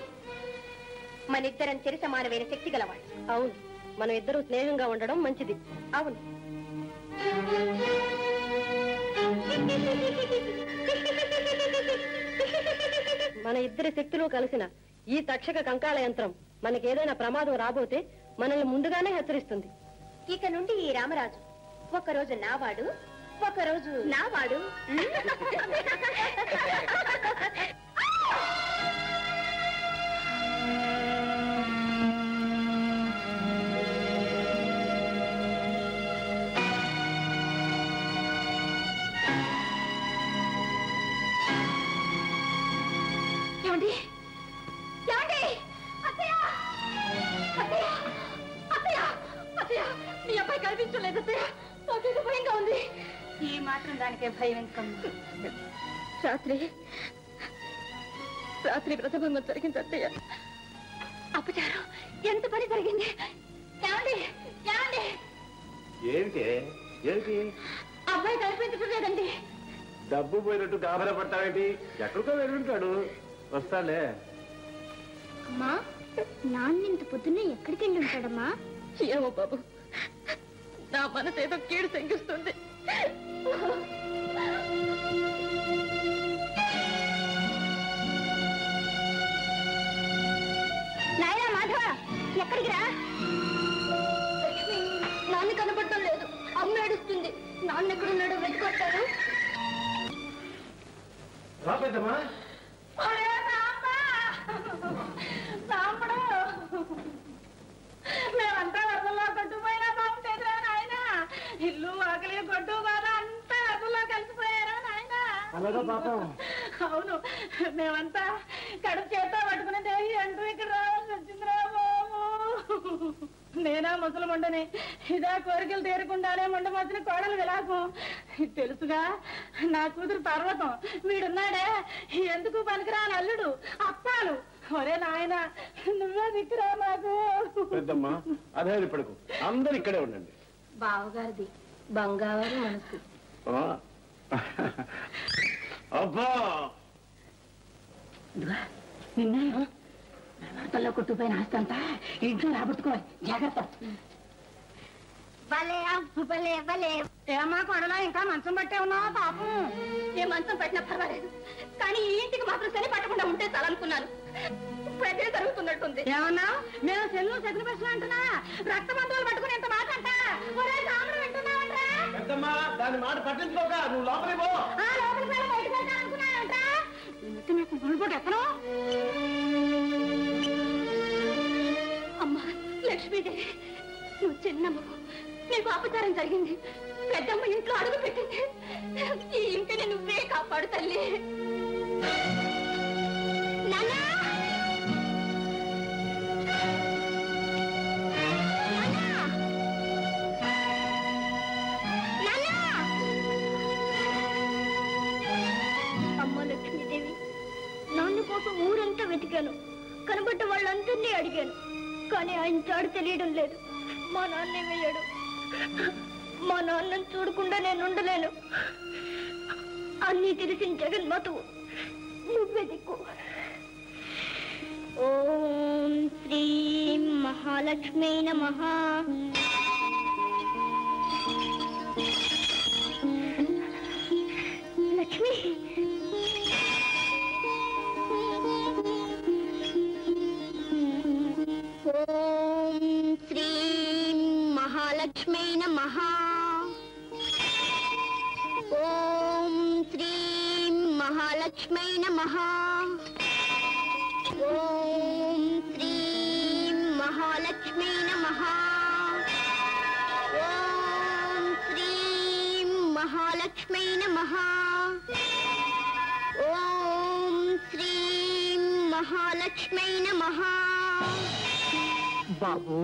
మనిద్దరం చెరి సమానమైన శక్తి గలవాడు అవును మనం ఇద్దరు స్నేహంగా ఉండడం మంచిది అవును మన ఇద్దరి శక్తులు కలిసిన ఈ తక్షక కంకాల యంత్రం మనకి ఏదైనా ప్రమాదం రాబోతే మనల్ని ముందుగానే హెచ్చరిస్తుంది ఇక నుండి ఈ రామరాజు ఒకరోజు నావాడు ఒకరోజు నావాడు ఏమండి ఏమండి అత్తయ్య అత్తయ్య అత్తయ్య అత్తయ్య మీ అబ్బాయి కనిపించలేదు అత్తయ్య నాకేదో భయంగా ఉంది ఈ మాత్రం దానికే భయం ఎందుకమ్మా రాత్రి రాత్రి వ్రతభంగం జరిగింది అత్తయ్య అపచారం ఎంత పని జరిగింది ఏమండి ఏమండి ఏమిటి ఏమిటి అబ్బాయి కనిపించడం లేదండి డబ్బు పోయినట్టు గాబరా పడతావేంటి ఎక్కడికో వెళ్ళుంటాడు వస్తాలే అమ్మా నాన్న ఇంత పొద్దున్నే ఎక్కడికి వెళ్ళి ఉంటాడమ్మా ఏమో బాబు నా మనసు ఏదో కీడు శంకిస్తుంది నాయనా మాధవ ఎక్కడికి రా నాన్న కనపడటం లేదు అమ్మ ఏడుస్తుంది నాన్న ఎక్కడున్నాడో వెతుకొస్తాను రాబోద్దమ్మా సాంబడు మేమంతా వరదల్లో కొట్టుపోయినా బాగుంటేదిరా నాయన ఇల్లు ఆకలి కొట్టు బాధ అంతా వరదల్లో కలిసిపోయారా నాయన అలాగా పాపం అవును మేమంతా కడుపు చేత పట్టుకుని దేవి అంటూ ఇక్కడ రావాల్సి వచ్చిందిరా బాబు నేనా ముసలి మొండని ఇదా కోరికలు తీరకుండానే మొండ మధ్యన కోడలు విలాసం తెలుసుగా నా కూతురు పర్వతం వీడున్నాడే ఎందుకు పనికిరాని అల్లుడు అప్పాలు ఒరే నాయన నువ్వే దిక్కురా నాకు పెద్దమ్మా అధైర్యపడకు అందరు ఇక్కడే ఉండండి బావగారిది బంగారు మనసు ఆ. అబ్బా నిన్న వార్తల్లో కొట్టుపోయిన ఆస్తి అంతా ఇంట్లో రాబట్టుకోవాలి జాగ్రత్త భలే అమ్మ, భలే భలే ఏమా కొడలా ఇంకా మంచం పట్టే ఉన్నావా పాపం ఏ మంచం పట్టినా పర్వాలేదు కానీ ఈ ఇంటికి మాత్రం శని పట్టకుండా ఉంటే చాలనుకున్నాను ఇప్పుడు అదే జరుగుతున్నట్టుంది ఏమన్నా మేము సెల్లు శకున ప్రశ్న అంటున్నా రక్త బంధువులు పట్టుకుని ఎంత మాట అంట ఒరే రాముడు వింటున్నావంట్రా పెద్దమ్మా దాని మాట పట్టించుకోక నువ్వు లోపలికి పో ఆ లోపలికి వెళ్ళి బయటకు వెళ్తా అనుకున్నావంట ఇంటి మీకు గురిపోటు ఎక్కడో అమ్మా లక్ష్మీదేవి నువ్వు చిన్నమ్మ నీకు అపచారం జరిగింది పెద్దమ్మ ఇంట్లో అడుగు పెట్టింది ఈ ఇంటిని నువ్వే కాపాడు తల్లి నాన్నా! నాన్నా! నాన్నా! అమ్మ లక్ష్మీదేవి నాన్న కోసం ఊరంతా వెతికాను కనబడ్డ వాళ్ళందరినీ అడిగాను కానీ ఆయన చాడు తెలియడం లేదు మా నాన్నే వేయడు మా నాన్నని చూడకుండా నేను ఉండలేను అన్నీ తెలిసిన జగన్మాతవు నువ్వే దిక్కు ఓం శ్రీ మహాలక్ష్మీ నమ లక్ష్మి ఓం శ్రీ మహాలక్ష్మీ నమ ఓం శ్రీ మహాలక్ష్మీ నమ ఓం శ్రీ మహాలక్ష్మీ నమ ఓం శ్రీ మహాలక్ష్మీ నమ ఓం శ్రీ మహాలక్ష్మీ నమ బాబు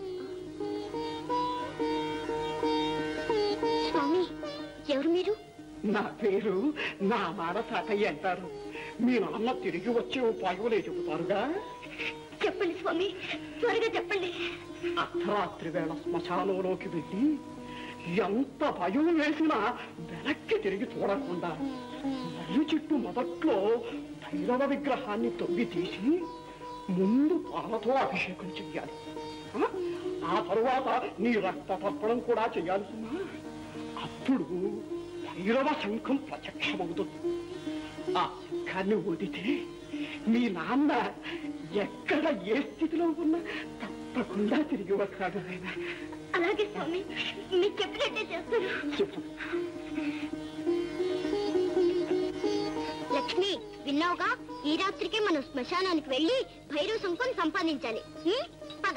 స్వామి ఎవరు మీరు నా పేరు నా మాట తాతయ్య అంటారు మీ నాన్న తిరిగి వచ్చే ఉపాయంలే చెబుతారుగా చెప్పండి స్వామి త్వరగా చెప్పండి అర్ధరాత్రి వేళ శ్మశానంలోకి వెళ్ళి ఎంత భయం వేసినా వెనక్కి తిరిగి చూడకుండా మర్రి చెట్టు మొదట్లో భైరవ విగ్రహాన్ని తొవ్వి తీసి ముందు పాలతో అభిషేకం చెయ్యాలి ఆ? ఆ తరువాత నీ రక్త తర్పణం కూడా చెయ్యాలి సుమా అప్పుడు భైరవ శంఖం ప్రత్యక్షమవుతుంది ఆ శంఖాన్ని ఊదితే మీ నాన్న ఎక్కడ ఏ స్థితిలో ఉన్నా తప్పకుండా తిరిగి వస్తాడు ఆయన అలాగే స్వామి మీకు చెప్పినట్టే చేస్తాను చెప్పు లక్ష్మి విన్నావుగా ఈ రాత్రికి మనం శ్మశానానికి వెళ్ళి భైరవ శంఖం సంపాదించాలి ఉం? పద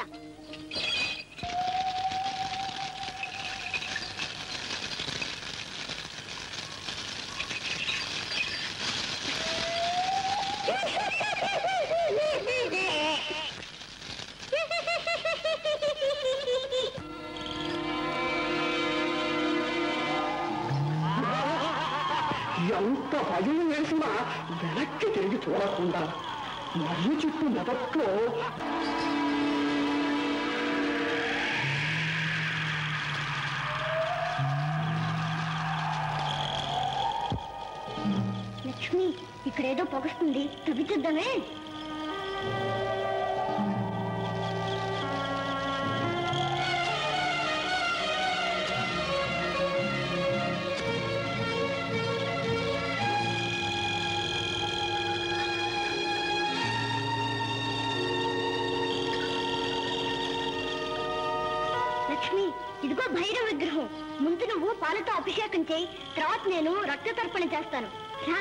ఎంత భయం వేసినా వెనక్కి తిరిగి చూడకుండా మర్రి చుట్టూ మొదట్లో లక్ష్మి ఇక్కడేదో పొగస్తుంది తవ్విద్దామే లక్ష్మి ఇదిగో భైరవ విగ్రహం ముందు నువ్వు పాలతో అభిషేకం చేయి తర్వాత నేను రక్త తర్పణ చేస్తాను రా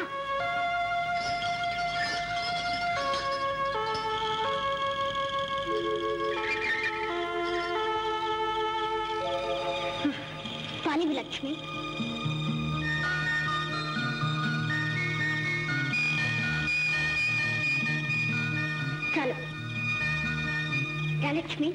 పాలివి లక్ష్మి చాలు రా లక్ష్మి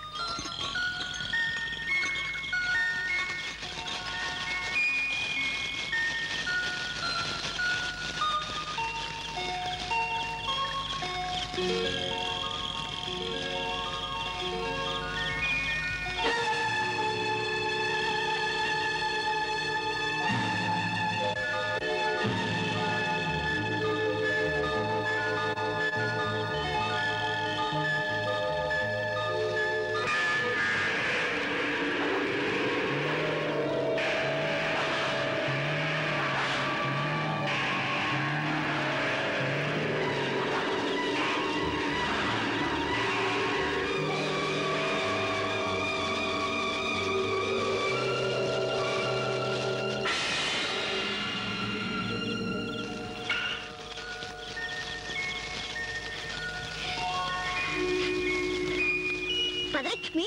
పదలక్ష్మి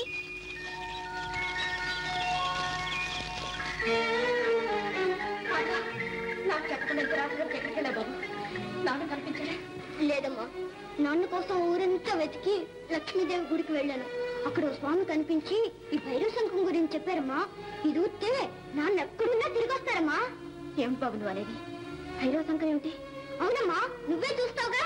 నాకు చెప్పకుండా ఇంత రాత్రిలో ఎక్కడికి వెళ్ళా బాబు నాన్న కనిపించలే లేదమ్మా నాన్న కోసం ఊరంతా వెతికి లక్ష్మీదేవి గుడికి వెళ్ళాను అక్కడ ఓ స్వామి కనిపించి ఈ భైరవ శంఖం గురించి చెప్పారమ్మా ఇది ఊస్తే నాన్న ఎక్కడున్నా తిరిగి వస్తారమ్మా ఏం బాబు నువ్వు అనేది భైరవ శంఖం ఏమిటి అవునమ్మా నువ్వే చూస్తావుగా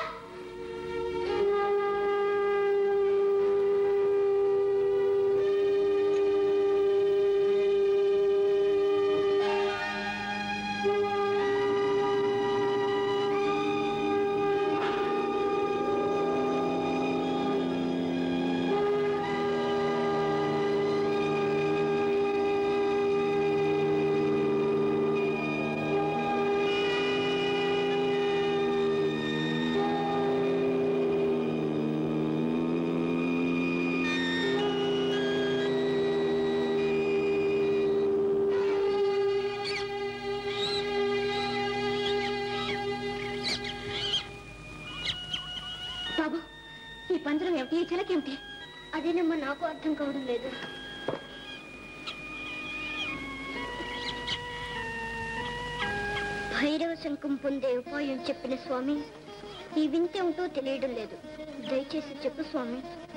బాబు ఈ పంజరం ఏమిటి ఈ చిలకేమిటి అదేనమ్మా నాకు అర్థం కావడం లేదు భైరవ శంఖం పొందే ఉపాయం చెప్పిన స్వామి ఈ వింత ఏమిటో తెలియడం లేదు దయచేసి చెప్పు స్వామి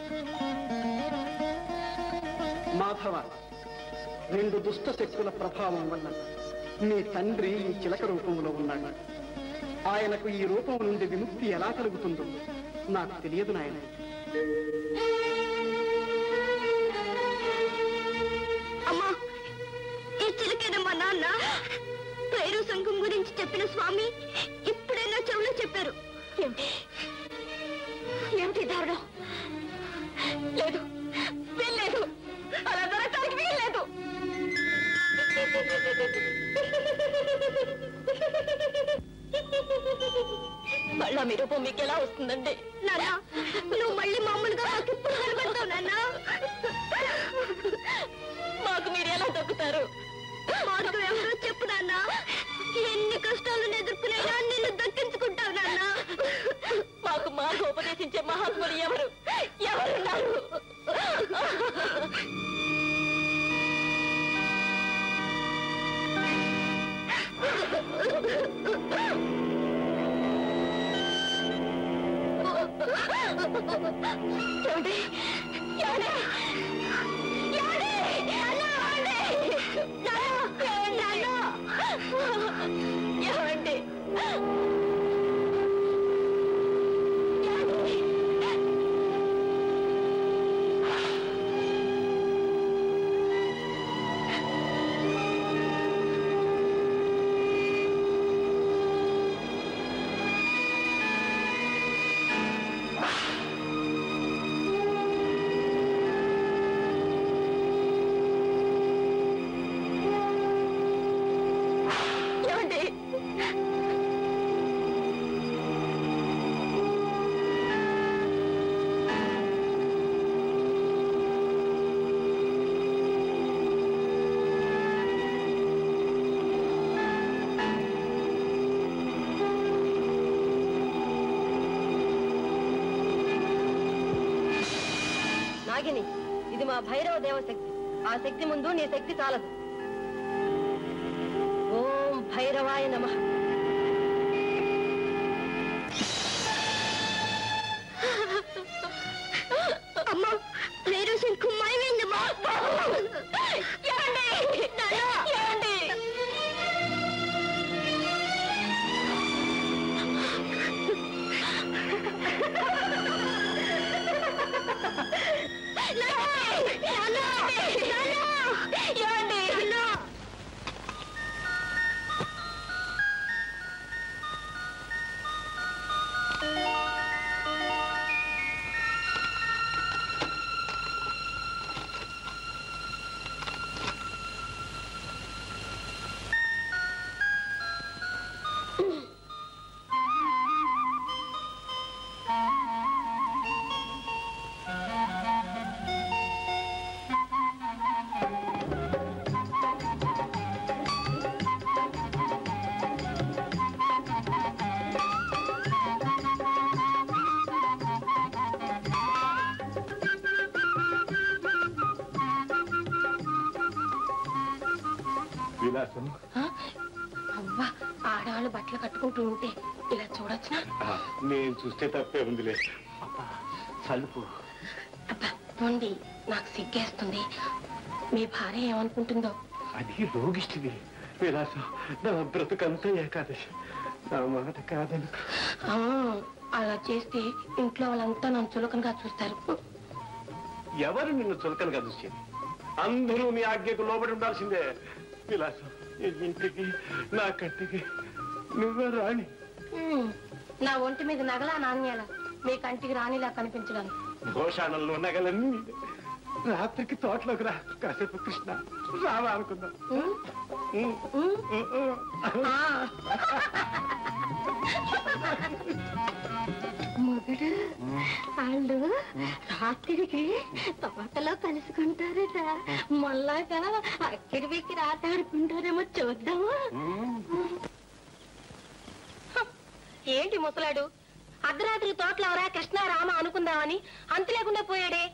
మాధవ రెండు దుష్ట శక్తుల ప్రభావం వల్ల నీ తండ్రి ఈ చిలక రూపంలో ఉన్నాడు ఆయనకు ఈ రూపం నుండి విముక్తి ఎలా కలుగుతుందో నాకు తెలియదు నాయన అమ్మా ఈ చిలకేనమ్మా నాన్న భైరవ శంఖం గురించి చెప్పిన స్వామి ఇప్పుడే నా చెవులో చెప్పారు ఏమిటి ఏమిటి దారుణం లేదు వీల్లేదు అలా జరగటానికి వీల్లేదు మీ రూపం మీకు ఎలా వస్తుందండి నాన్న నువ్వు మళ్ళీ మామూలుగా మాకు ఎప్పుడు కనబడతావు నాన్న మాకు మీరు ఎలా దొక్కుతారు మార్గం ఎవరో చెప్పు నాన్న ఎన్ని కష్టాలను ఎదుర్కొనేనా నిన్ను దక్కించుకుంటావు నాన్న మాకు మార్గం ఉపదేశించే మహాత్ములు ఎవరు ఎవరున్నారు ఏమండి? ఏమండి? ఏమండి? నాన్న, ఏమండి? నాన్న, నాన్న. ఏమండి? ఏమండి నాగిని ఇది మా భైరవ దేవ శక్తి ఆ శక్తి ముందు నీ శక్తి చాలదు ఓం భైరవాయ నమ అమ్మా వేరు శంకు మాయమైందమ్మా ఏమండి? ఏమండి? ఏమండి? విలాసం అవ్వా ఆడవాళ్ళు బట్టలు కట్టుకుంటూ ఉంటే ఇలా చూడొచ్చునా ఆ, నేను చూస్తే తప్పే ఉందిలే అబ్బా, సలుపు అబ్బా పోండి నాకు సిగ్గేస్తుంది మీ భార్య ఏమనుకుంటుందో అది రోగిష్టిది విలాసం నా బ్రతుకంతా ఏకాదశి నా మాట కాదను ఆ, అలా చేస్తే ఇంట్లో వాళ్ళంతా నన్ను చులకనగా చూస్తారు ఎవరు నిన్ను చులకనగా చూసేది అందరూ నీ ఆజ్ఞకు లోబడి ఉండాల్సిందే విలాసం ఈ ఇంటికి నా కంటికి నువ్వే రాణి ఉమ్, నా ఒంటి మీద నగలా నాణ్యాల మీ కంటికి రానిలా కనిపించడానికి గోశాలలో నగలన్నీ నీవే. రాత్రికి తోటలోకి రా కాసేపు కృష్ణ రావా అనుకుందాం ఉమ్, ఉమ్, ఉమ్, ఉమ్, ఉమ్. ఆ. మొగుడు వాళ్ళు రాత్రికి తోటలో కలుసుకుంటారట మళ్ళాగా అక్కడి వెక్కి ఆటాడుకుంటారేమో చూద్దామా ఏంటి ముసలాడు అర్ధరాత్రి తోటలో ఎవరా కృష్ణ రామ అనుకుందామని అంతు లేకుండా పోయాడే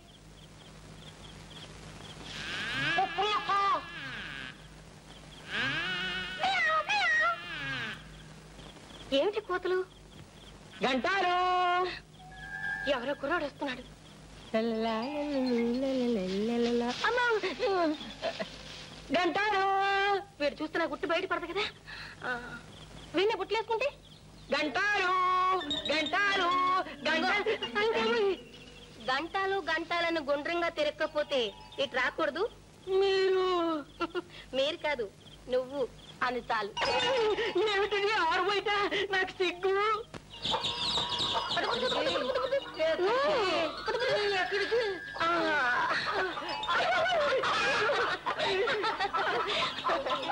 ఏమిటి కోతలు గంటారు ఎవరో కుర్రాడు వస్తున్నాడు అమ్మా గంటారు వీడు చూస్తే నా గుట్టు బయట పడదు కదా ఆ, వీడిని బుట్లేసుకుంటే గంటారు గంటారు గంటారు గంటాలు గంటాలను గుండ్రంగా తిరగకపోతే ఇటు రాకూడదు మీరు మీరు కాదు నువ్వు అని చాలు ఏమిటండి ఆరు బయట నాకు సిగ్గు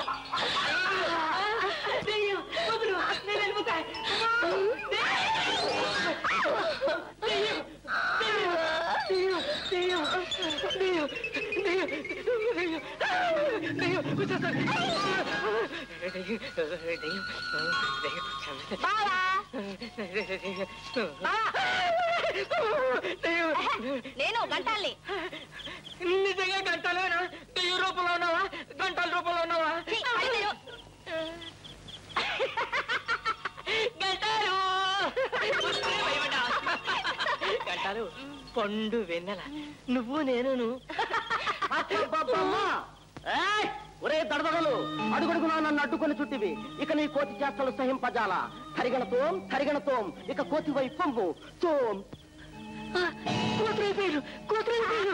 దెయ్యం, వదులు, నేను వెళ్ళిపోతా. నేను గంటాల్ని నిజంగా గంటలేనా దెయ్య రూపంలో ఉన్నావా గంటల రూపంలో ఉన్నావా ఛీ, అది మీరు. గంటాలు గంటాలు పండు వెన్నెల నువ్వు నేను ఒరే దడదగలు అడుగడుగునా నన్ను అడ్డుకొని చుట్టివి ఇక నీ కోతి చేష్టలు సహింపజాల తరిగణ తోం తరిగణ తోం ఇక కోతి వై పొంగు తోం కూతురైపోయారు కూతురైపోయారు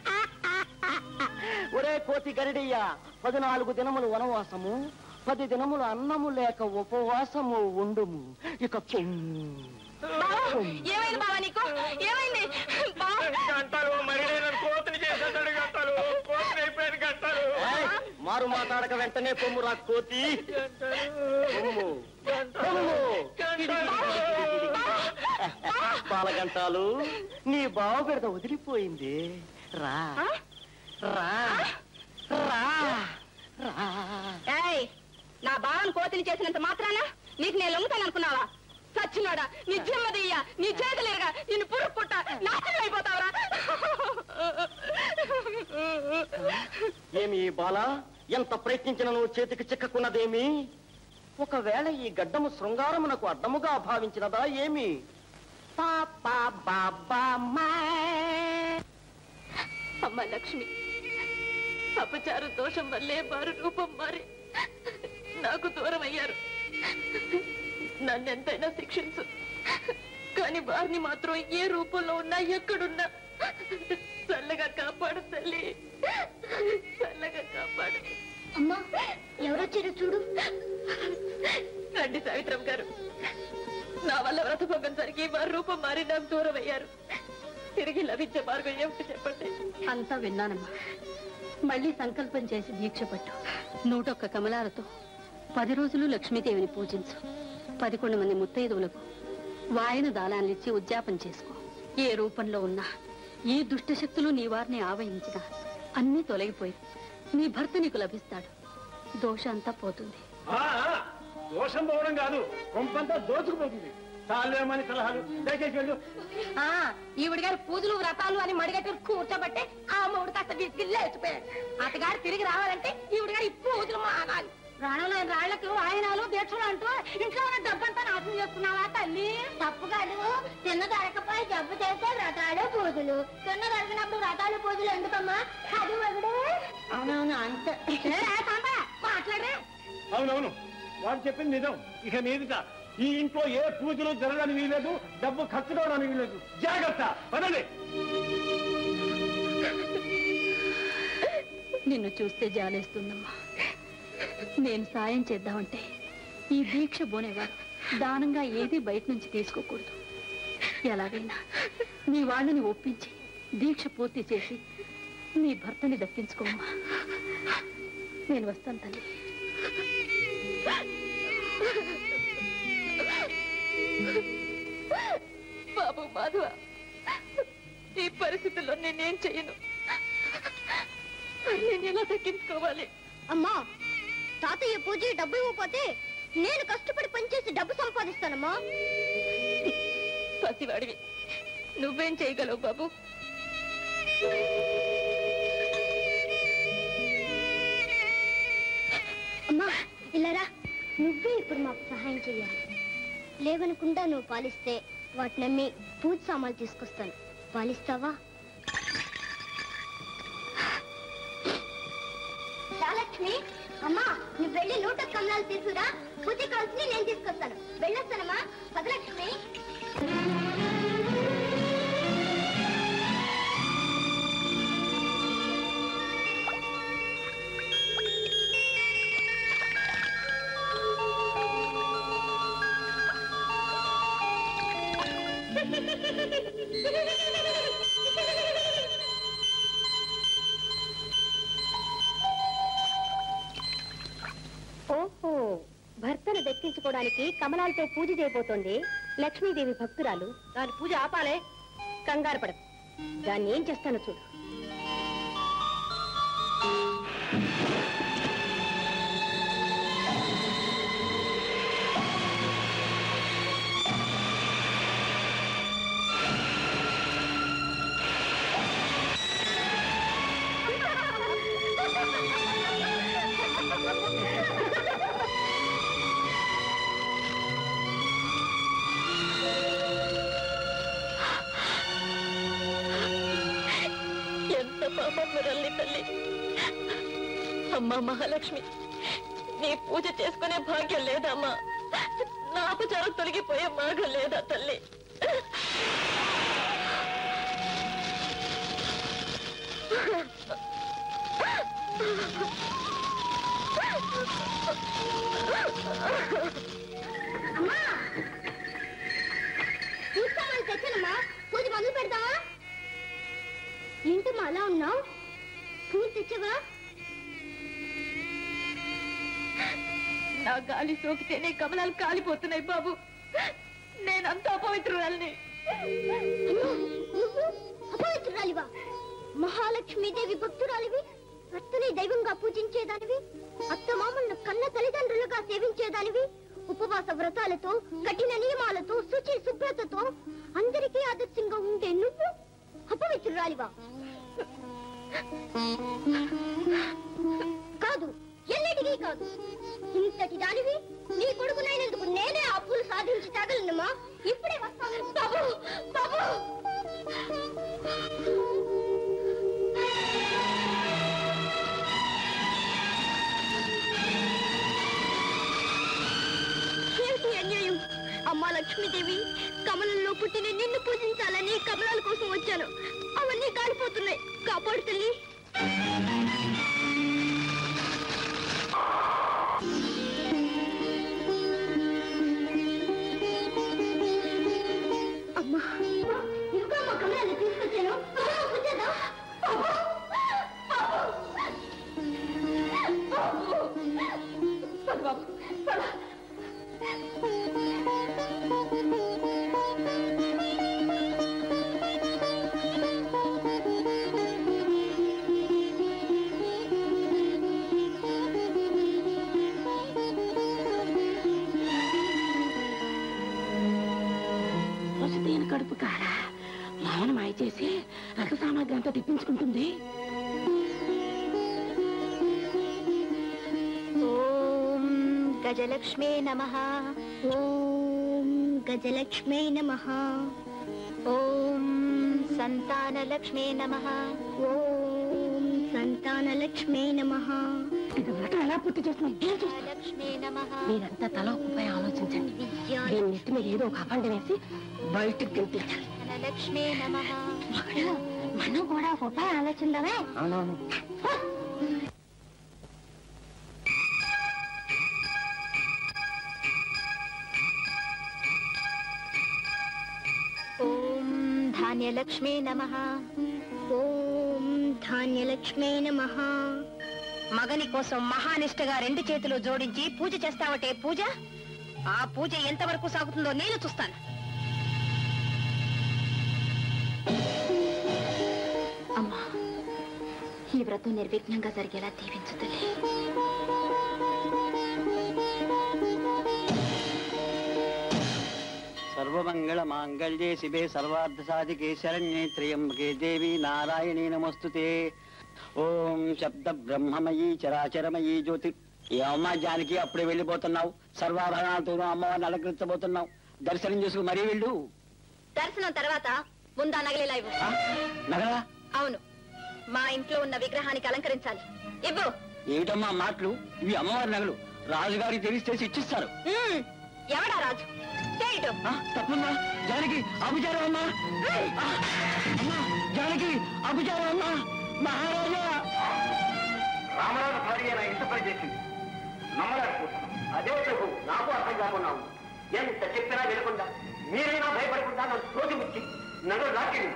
ఒరే కోతి గరిడయ్య పద్నాలుగు దినములు వనవాసము పది దినములు అన్నము లేక ఉపవాసము ఉండుము ఇక పొంగు ఏమైంది బావా నీకు ఏమైంది బావా గంటలు మరి నేను కోతిని చేసేస్తాడు గంటలు కోతిని అయిపోయాను గంటలు ఏయ్, మారు మాట్లాడక వెంటనే పొమ్మురా కోతి పొమ్ము పొమ్ము పాలగంటాలు నీ బావ బిడద వదిలిపోయింది రా రా రా రా ఏయ్ నా బావను కోతిని చేసినంత మాత్రాన నీకు నేను లొంగుతాను అనుకున్నావా సచ్చినోడా నీ జిమ్మదయ్యా నీ చేతులేరుగా నిన్ను పురుగు పుట్ట నాశనం అయిపోతావరా ఏమి ఈ బాల ఎంత ప్రయత్నించిన నువ్వు చేతికి చిక్కకున్నదేమి ఒకవేళ ఈ గడ్డము శృంగారమునకు అడ్డముగా భావించినదా ఏమి పాపా బాబా అమ్మ లక్ష్మి అపచార దోషం వల్లే వారు రూపం మారి నాకు దూరం అయ్యారు నన్నెంతైనా శిక్షించు కానీ వారిని మాత్రం ఏ రూపంలో ఉన్నా ఎక్కడున్నా చల్లగా కాపాడు తల్లి చల్లగా కాపాడు అమ్మా ఎవరొచ్చారో చూడు రండి సావిత్రం గారు నా వల్ల వ్రతభంగం జరిగి వారి రూపం మారి నాకు దూరం అయ్యారు తిరిగి లభించే మార్గం ఏమిటి చెప్పండి అంతా విన్నానమ్మా మళ్ళీ సంకల్పం చేసి దీక్ష పట్టు నూటొక్క కమలాలతో పది రోజులు లక్ష్మీదేవిని పూజించు పదకొండు మంది ముత్తైదువులకు వాయన దానాన్నిచ్చి ఉద్యాపన చేసుకో ఏ రూపంలో ఉన్నా ఏ దుష్ట శక్తులు నీ వారిని ఆవహించినా అన్నీ తొలగిపోయి నీ భర్త నీకు లభిస్తాడు దోషం అంతా పోతుంది దోషం పోవడం కాదు కొంపంతా దోచుకుపోతుంది చాలేమని సలహాలు దయచేసి వెళ్ళు ఆ ఈవిడ గారు పూజలు వ్రతాలు అని మడిగట్టి కూర్చోబట్టే ఆ మూడు కాస్త విసిగిల్లే వచ్చిపోయాడు అతగారు తిరిగి రావాలంటే ఈవిడ గారు ఈ పూజలు మానాలి ప్రాణంలో రాళ్లకు వాయనాలు దీక్షలు అంటూ ఇంట్లో ఉన్న డబ్బంతా నాశనం చేస్తున్నావా తల్లి తప్పు కాదు తిన్న గడకపై జబ్బు చేస్తే వ్రతాలు పూజలు తిన్న గడిపినప్పుడు వ్రతాలు పూజలు ఎందుకమ్మా అది ఒకడే అవునవును అంత మాట్లాడరే అవునవును వాడు చెప్పింది నిజం ఇక మీదట ఈ ఇంట్లో ఏ పూజలు జరగడానికి వీలేదు డబ్బు ఖర్చు కావడానికి వీలేదు జాగ్రత్త పదండి నిన్ను చూస్తే జాలేస్తుందమ్మా నేను సాయం చేద్దామంటే ఈ దీక్ష బోనేవారు దానంగా ఏది బయట నుంచి తీసుకోకూడదు ఎలాగైనా నీ వాళ్ళని ఒప్పించి దీక్ష పూర్తి చేసి నీ భర్తని దక్కించుకోమ్మా నేను వస్తాను తల్లి బాబు మాధవ ఈ పరిస్థితుల్లో నేనేం చెయ్యను నేను ఎలా దక్కించుకోవాలి అమ్మా తాతయ్య పూజ డబ్బు ఇవ్వకపోతే నేను కష్టపడి పనిచేసి డబ్బు సంపాదిస్తానమ్మా పసివాడివి నువ్వేం చేయగలవు బాబు అమ్మా ఇలారా నువ్వే ఇప్పుడు మాకు సహాయం చెయ్యాలి లేవనుకుండా నువ్వు పాలిస్తే వాటిని నమ్మి పూజ సామాన్లు తీసుకొస్తాను పాలిస్తావా రాలక్ష్మి అమ్మా నువ్వు వెళ్ళి నూట కమలాలు తీసుకురా పూజ కావాల్సి నేను తీసుకొస్తాను వెళ్ళొస్తానమ్మా పదలక్ష్మి ఓహో భర్తను దక్కించుకోవడానికి కమలాలతో పూజ చేయబోతోంది లక్ష్మీదేవి భక్తురాలు దాని పూజ ఆపాలే కంగారు పడ దాన్ని ఏం చేస్తానో చూడు అమ్మా మహాలక్ష్మి నీ పూజ చేసుకునే భాగ్యం లేదమ్మా నా అపచారం తొలగిపోయే మార్గం లేదా తల్లి అమ్మా తీసుకోమని తెచ్చానమ్మా పూజ మొదలు పెడతావా ఏంటమ్మా అలా ఉన్నావు పూజ తెచ్చావా నా గాలి సోకితేనే కమలాలు కాలిపోతున్నాయి బాబు నేనంతా అపవిత్రురాల్ని నువ్వు అపవిత్రురాలివా మహాలక్ష్మీదేవి భక్తురాలివి భర్తని దైవంగా పూజించేదానివి అత్తమామలను కన్న తల్లిదండ్రులుగా సేవించేదానివి ఉపవాస వ్రతాలతో కఠిన నియమాలతో శుచి శుభ్రతతో అందరికీ ఆదర్శంగా ఉండే నువ్వు అపవిత్రురాలివా కాదు ఎన్నటికీ కాదు ఇంతటి దానివి నీ కొడుకునైనందుకు నేనే ఆ అప్పులు సాధించి తగలనమ్మా ఇప్పుడే వస్తాను బాబు బాబు ఏమిటి అన్యాయం అమ్మా లక్ష్మీదేవి కమలంలో పుట్టిన నిన్ను పూజించాలని కమలాల కోసం వచ్చాను అవన్నీ కాలిపోతున్నాయి కాపాడు తల్లి అమ్మా ఇంకా మా కమలాన్ని తీసుకొచ్చాను అమ్మా, వచ్చేదా? బాబు! బాబు! పద బాబు, పద. వసతీన కడుపు కాడ మౌన మాయ చేసి రథ సామాగ్రి అంతా తెప్పించుకుంటుంది ఓం గజలక్ష్మే నమ ఓం గజలక్ష్మై నమ ఓం సంతానలక్ష్మే నమ ఓం సంతానలక్ష్మై నమ ఇది వ్రతం ఎలా పూర్తి చేస్తున్నాయి ఏం చూస్తా లక్ష్మే నమ మీరంతా తల ఒక్కపై ఆలోచించండి దీని నెత్తి మీద ఏదో ఒక అపండ వేసి బయటికి తినిపించాలి లక్ష్మే నమ మనం కూడా ఒక ఉపాయం ఆలోచిందామే అవునవును ఓం ధాన్యలక్ష్మే నమ ఓం ధాన్యలక్ష్మై నమ మగని కోసం మహానిష్టగా రెండు చేతులు జోడించి పూజ చేస్తావటే పూజ ఆ పూజ ఎంతవరకు సాగుతుందో నేను చూస్తాను అమ్మా ఈ వ్రతం నిర్విఘ్నంగా జరిగేలా దీవించు తల్లి సర్వమంగళ మాంగళ్యే శివే సర్వార్థ సాధికే శరణ్యే త్రయంబకే దేవి నారాయణీ నమస్తుతే ఓం శబ్ద బ్రహ్మమయీ చరాచరమయీ జ్యోతి ఏమమ్మా జానికి అప్పుడే వెళ్ళిపోతున్నావు సర్వాభరణాలతోనూ అమ్మవారిని అలంకరించబోతున్నావు దర్శనం చేసుకు మరీ వెళ్ళు దర్శనం తర్వాత ముందా నగలేలా ఇవ్వు ఆ? నగరా అవును మా ఇంట్లో ఉన్న విగ్రహానికి అలంకరించాలి ఇవ్వు ఏమిటమ్మా మాటలు ఇవి అమ్మవారి నగలు రాజుగారికి తెలిస్తే శిక్షిస్తారు మ్మ్. ఎవడా రాజు చేయటం ఆ, తప్పమ్మా జానకి అభిచారం అమ్మా ఆ, అమ్మా జానకి అభిచారం అమ్మా మహారాజా రామరాజు భార్య నా ఇంత పని చేసింది నమ్మలేకపోతున్నాను అదే ప్రభు నాకు అర్థం కాకున్నావు ఎంత చెప్పినా వినకుండా మీరైనా భయపడకుండా నన్ను తోసిపుచ్చి నన్ను లాక్కింది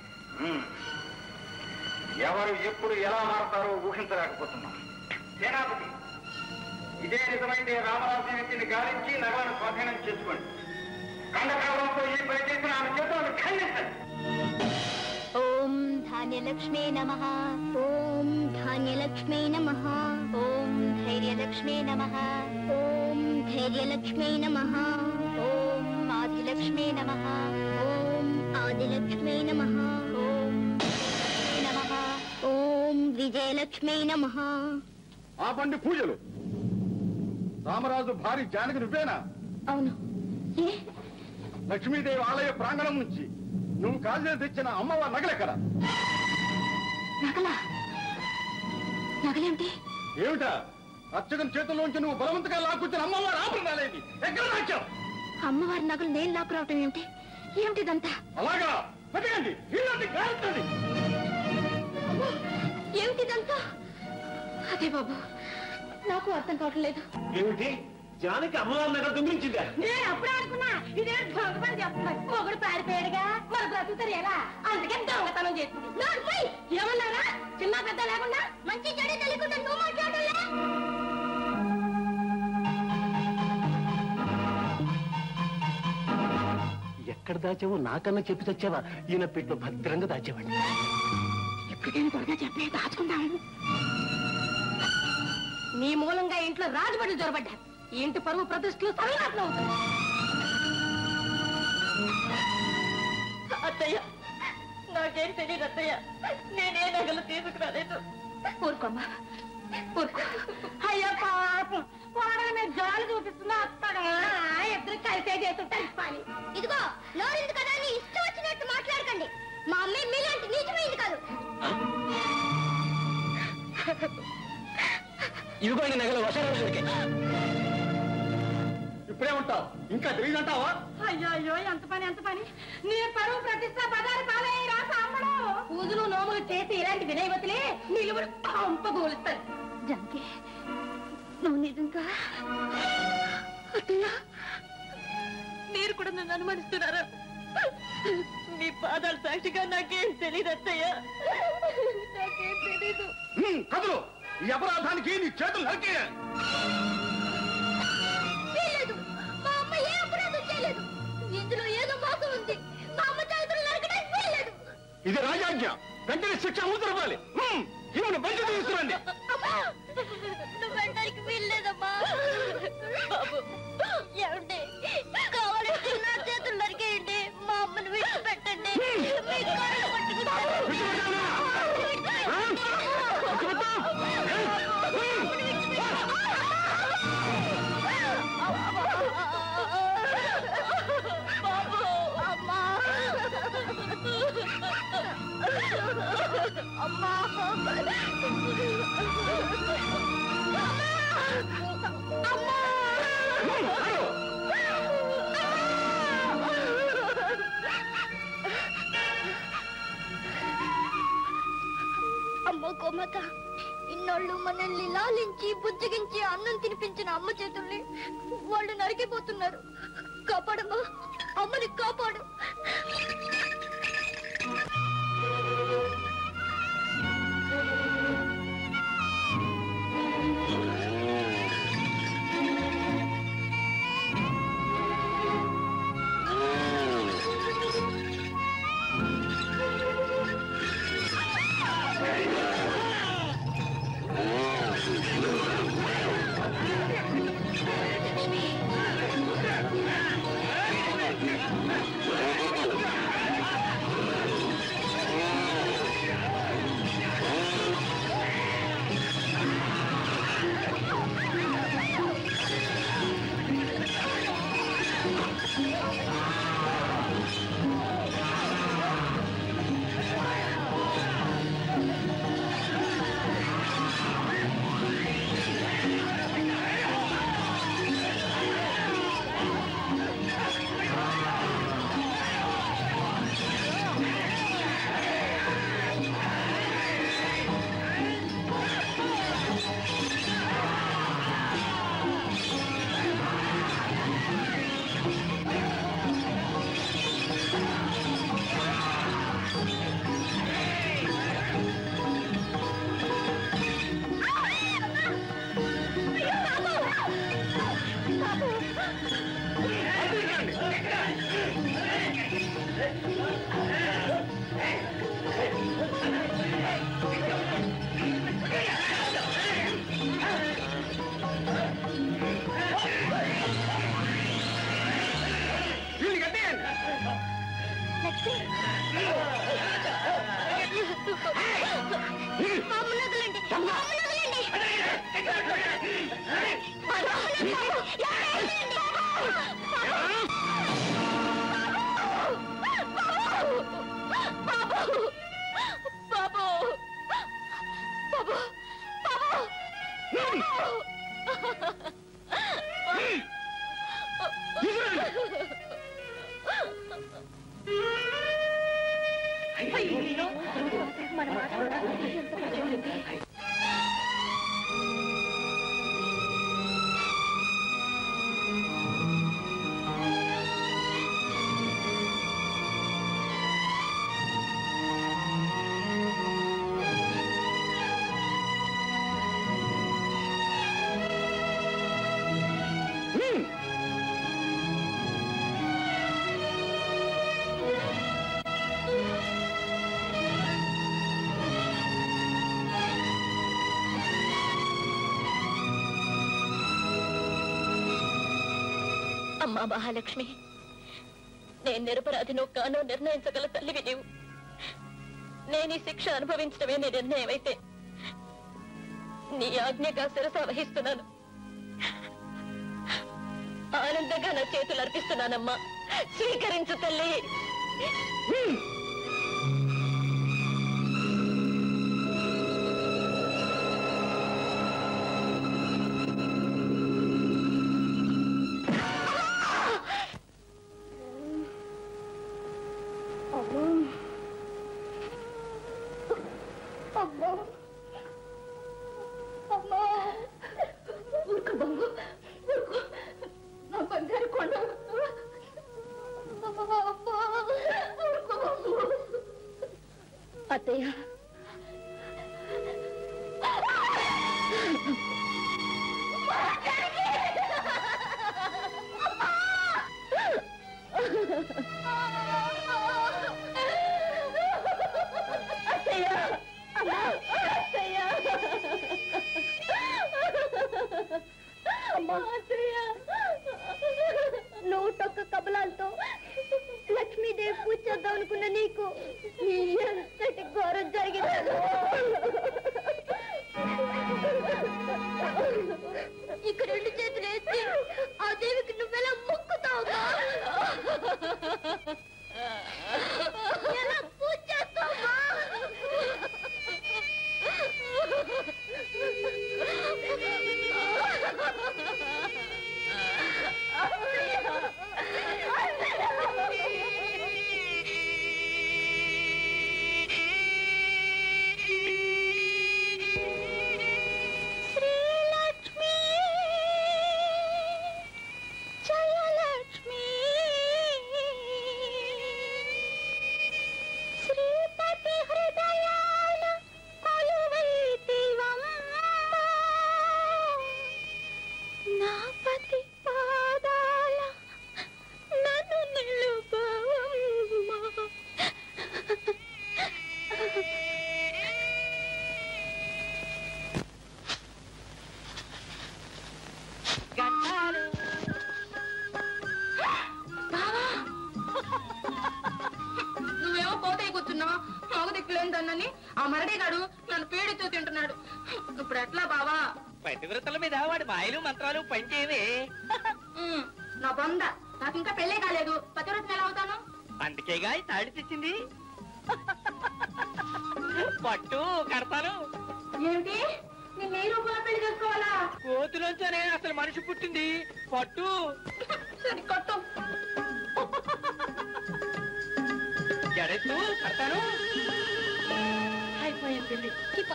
ఎవరు ఎప్పుడు ఎలా మారతారో ఊహించలేకపోతున్నాం సేనాపతి ఇదే నిజమైతే రామరాజు ఇంటిని గాలించి నగలను స్వాధీనం చేసుకోండి కండకాలంతో ఈ పని చేసిన ఆమె చేతులను ఖండించండి ఓం ధాన్యలక్ష్మే నమ ఓం ధాన్యలక్ష్మై నమ ఓం ధైర్యలక్ష్మే నమ ఓం ధైర్యలక్ష్మై నమ ఓం ఆదిలక్ష్మే నమ ఓం ఆదిలక్ష్మై నమ ఓం లక్ష్మీ నమ ఓం విజయలక్ష్మై నమ ఆపండి పూజలు రామరాజు భార్య జానకి నువ్వేనా అవును ఏ లక్ష్మీదేవి ఆలయ ప్రాంగణం నుంచి నువ్వు కాజేసి తెచ్చిన అమ్మవారి నగలెక్కడ నగల నగలేమిటి ఏమిటా అర్చకం చేతుల్లోంచి నువ్వు బలవంతగా లాక్కొచ్చిన అమ్మవారు ఆపరణాలేది ఎక్కడ నాట్యం అమ్మవారి నగలు నేను లాక్కురావటం ఏమిటి ఏమిటిదంతా అలాగా వెతకండి ఇలాంటి కాల్చండి ఏమిటిదంతా అదే బాబు నాకు అర్థం కావటం లేదు ఏమిటి జానకి అమ్మవారి నగర దొంగిలించిందా నేను అప్పుడే అనుకున్నా ఇదే దొంగతనం చేస్తున్నారు మొగుడు పారిపోయాడుగా మరి బ్రతుకుతారు ఎలా అందుకని దొంగతనం చేస్తుంది నోర్మై, ఏమన్నారా చిన్న పెద్ద లేకుండా మంచి చెడు తెలియకుండా నువ్వు మాట్లాడలే ఎక్కడ దాచావో నాకన్నా చెప్పి తెచ్చావా ఈయన పెట్లో భద్రంగా దాచేవాడిని ఎప్పటికైనా త్వరగా చెప్పే దాచుకుందాము నీ మూలంగా ఇంట్లో రాజబడులు జొరబడ్డారు ఈ ఇంటి పరువు ప్రతిష్టలు సర్వనాశనం అవుతాయి అత్తయ్య నాకేం తెలియదు అత్తయ్య నేనే నగలు తీసుకురాలేదు ఊరుకోమ్మా ఊరుకో అయ్యో పాపం వాడల మీద జాలి చూపిస్తున్నా అత్తడా ఇద్దరు కలిసే చేస్తుంటారు పని ఇదిగో నోరింది కదా అని ఇష్టం వచ్చినట్టు మాట్లాడకండి మా అమ్మాయి మీలాంటి నీచమైంది కాదు ఇదిగోండి నగలు వసరాలు దొరికాయి ఇప్పుడే ఉంటావు ఇంకా తెలియదంటావా అయ్యో అయ్యో ఎంత పని ఎంత పని నీ పరువు ప్రతిష్ట పదాలు పాలయ్యరా సాంబడు పూజలు నోములు చేసి ఇలాంటి వినయవతులే నిలువురు పంపగోలుస్తారు జానకి నువ్వు నిజంగా అత్తయ్య మీరు కూడా నన్ను అనుమానిస్తున్నారా మీ పాదాలు సాక్షిగా నాకేం తెలియదు అత్తయ్య నాకేం తెలీదు హ్మ్, కదులు ఈ అపరాధానికి నీ చేతులు నరికేయాలి వీల్లేదు మా అమ్మ ఏ అపరాధం చేయలేదు ఇందులో ఏదో మోసం ఉంది మా అమ్మ చేతులు నరకడానికి వీల్లేదు ఇది రాజాజ్ఞ వెంటనే శిక్ష ఉత్తరవాలి ఈమెను బయట తీసుకురండి అమ్మా నువ్వు వెళ్ళడానికి వీల్లేదమ్మా బాబు ఏమండి కావాలంటే నా చేతులు నరికేయండి మా అమ్మని విడిచిపెట్టండి మీ కాళ్ళు పట్టుకుంటాను బాబు అమ్మా అమ్మా అమ్మ కోమత ఇన్నోళ్ళు మనల్ని లాలించి బుజ్జగించి అన్నం తినిపించిన అమ్మ చేతుల్ని వాళ్ళు నరికిపోతున్నారు కాపాడమ్మా అమ్మని కాపాడు వీళ్ళు కట్టేయండి మమ్మల్ని వదలండి మమ్మల్ని వదలండి బాబు బాబు బాబు అమ్మా మహాలక్ష్మి నేను నిరపరాధినో కానో నిర్ణయించగల తల్లివి నీవు నేను ఈ శిక్ష అనుభవించడమే నీ నిర్ణయం అయితే నీ ఆజ్ఞగా శిరస వహిస్తున్నాను ఆనందంగా నా చేతులు అర్పిస్తున్నానమ్మా స్వీకరించు తల్లి అమ్మా అమ్మా ఊరుకో బాబు ఊరుకో నా బంగారు కొండ అమ్మా ఊరుకో బాబు అత్తయ్య అత్తయ్య అమ్మా అత్తయ్య అమ్మా అత్తయ్య నూటొక్క కబలాలతో లక్ష్మీదేవి పూజ చేద్దాం అనుకున్న నీకు ఎంతటి ఘోరం జరిగింది ఇక రెండు చేతులు ఎత్తి ఆ దేవికి నువ్వెలా మొక్కుతావుగా ఎలా పూజ చేస్తావా శ్రీలక్ష్మి జయలక్ష్మి శ్రీపతి హృదయాల కొలువైతివమ్మ నా పతి పాదాల నన్ను నిలుపవమ్మ నువ్వేమో పోతే కూర్చున్నావు మగ దిక్కులేందన్నని ఆ మరడిగాడు నన్ను పీడితో తింటున్నాడు ఇప్పుడు ఎట్లా బావా పతివ్రతల మీద వాడి మాయలు మంత్రాలు పనిచేయవే ఉమ్, నా బొంద నాకు ఇంకా పెళ్ళే కాలేదు పతివ్రతను ఎలా అవుతాను అందుకేగా ఈ తాళి తెచ్చింది పట్టు కడతాను ఏమిటి నిన్న ఈ రూపంలో పెళ్లి చేసుకోవాలా కోతిలోంచోనే అసలు మనిషి పుట్టింది పట్టు సరే కొట్టు జడెత్తు కడతాను అయిపోయింది పెళ్లి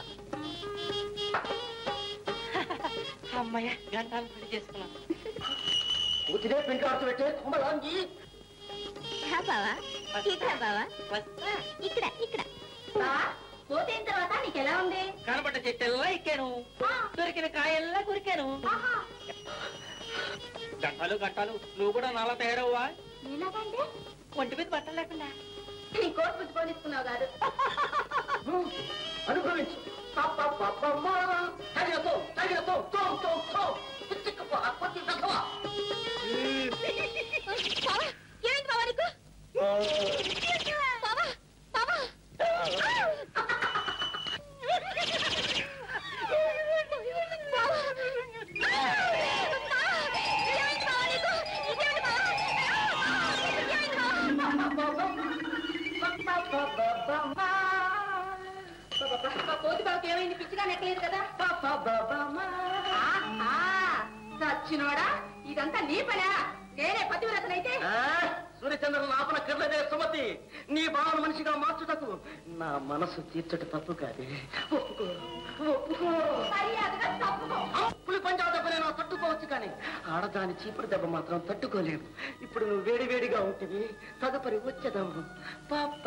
అమ్మయ్య గంటాలు పెళ్లి చేసుకున్నాను కూతురే పిండి ఆడుతూ పెట్టే కుమ్మలాంగి బావా ఇక్కడ బావా వస్తా. ఇక్కడ ఇక్కడ పోతేన తర్వాత నీకెలా ఉంది కనబడ్డ చెట్టెల్లా ఎక్కాను దొరికిన కాయల్లా కురికాను గంటలు గంటలు నువ్వు కూడా నాలా తయారవ్వా నీలాగంటే ఒంటి మీద బట్టలు లేకుండా నీ కోట్ పుచ్చుకొనిస్తున్నావు కాదు అనుభవించు తగినతో తగినతో తో తో తో పిచ్చికపో అప్పటి దక్కవా బావా ఏమైంది బావా నీకు బావా బావా కోతి బాబుకి ఏమైంది పిచ్చిగా నెక్కలేదు కదా ఆహా, చచ్చినోడా ఇదంతా నీ పనా నేనే పతివ్రతనైతే సూర్యచంద్రుల ఆపన కిర్లదే సుమతి నీ భావన మనిషిగా మార్చుట కాదు నా మనసు తీర్చట తప్పు కాదే ఒప్పుకో ఒప్పుకో పులి పంజాబ్ దెబ్బ నేను తట్టుకోవచ్చు కానీ ఆడదాని చీపురు దెబ్బ మాత్రం తట్టుకోలేము ఇప్పుడు నువ్వు వేడి వేడిగా ఉంటుంది తదుపరి వచ్చేదాము పాప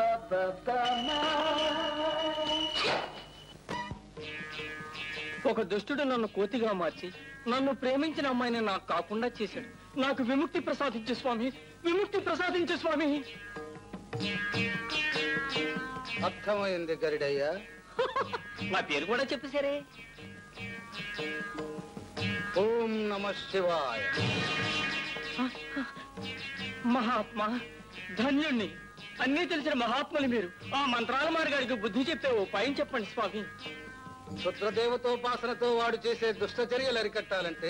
ఒక దుష్టుడు నన్ను కోతిగా మార్చి నన్ను ప్రేమించిన అమ్మాయిని నాకు కాకుండా చేశాడు నాకు విముక్తి ప్రసాదించు స్వామి విముక్తి ప్రసాదించు స్వామి అర్థమైంది గరిడయ్యా నా పేరు కూడా చెప్పేశారే ఓం నమ శివాయ మహాత్మా ధన్యుణ్ణి అన్నీ తెలిసిన మహాత్ములు మీరు ఆ మంత్రాల మార్గాడికి బుద్ధి చెప్పే ఉపాయం చెప్పండి స్వామి క్షుద్రదేవతోపాసనతో వాడు చేసే దుష్ట చర్యలు అరికట్టాలంటే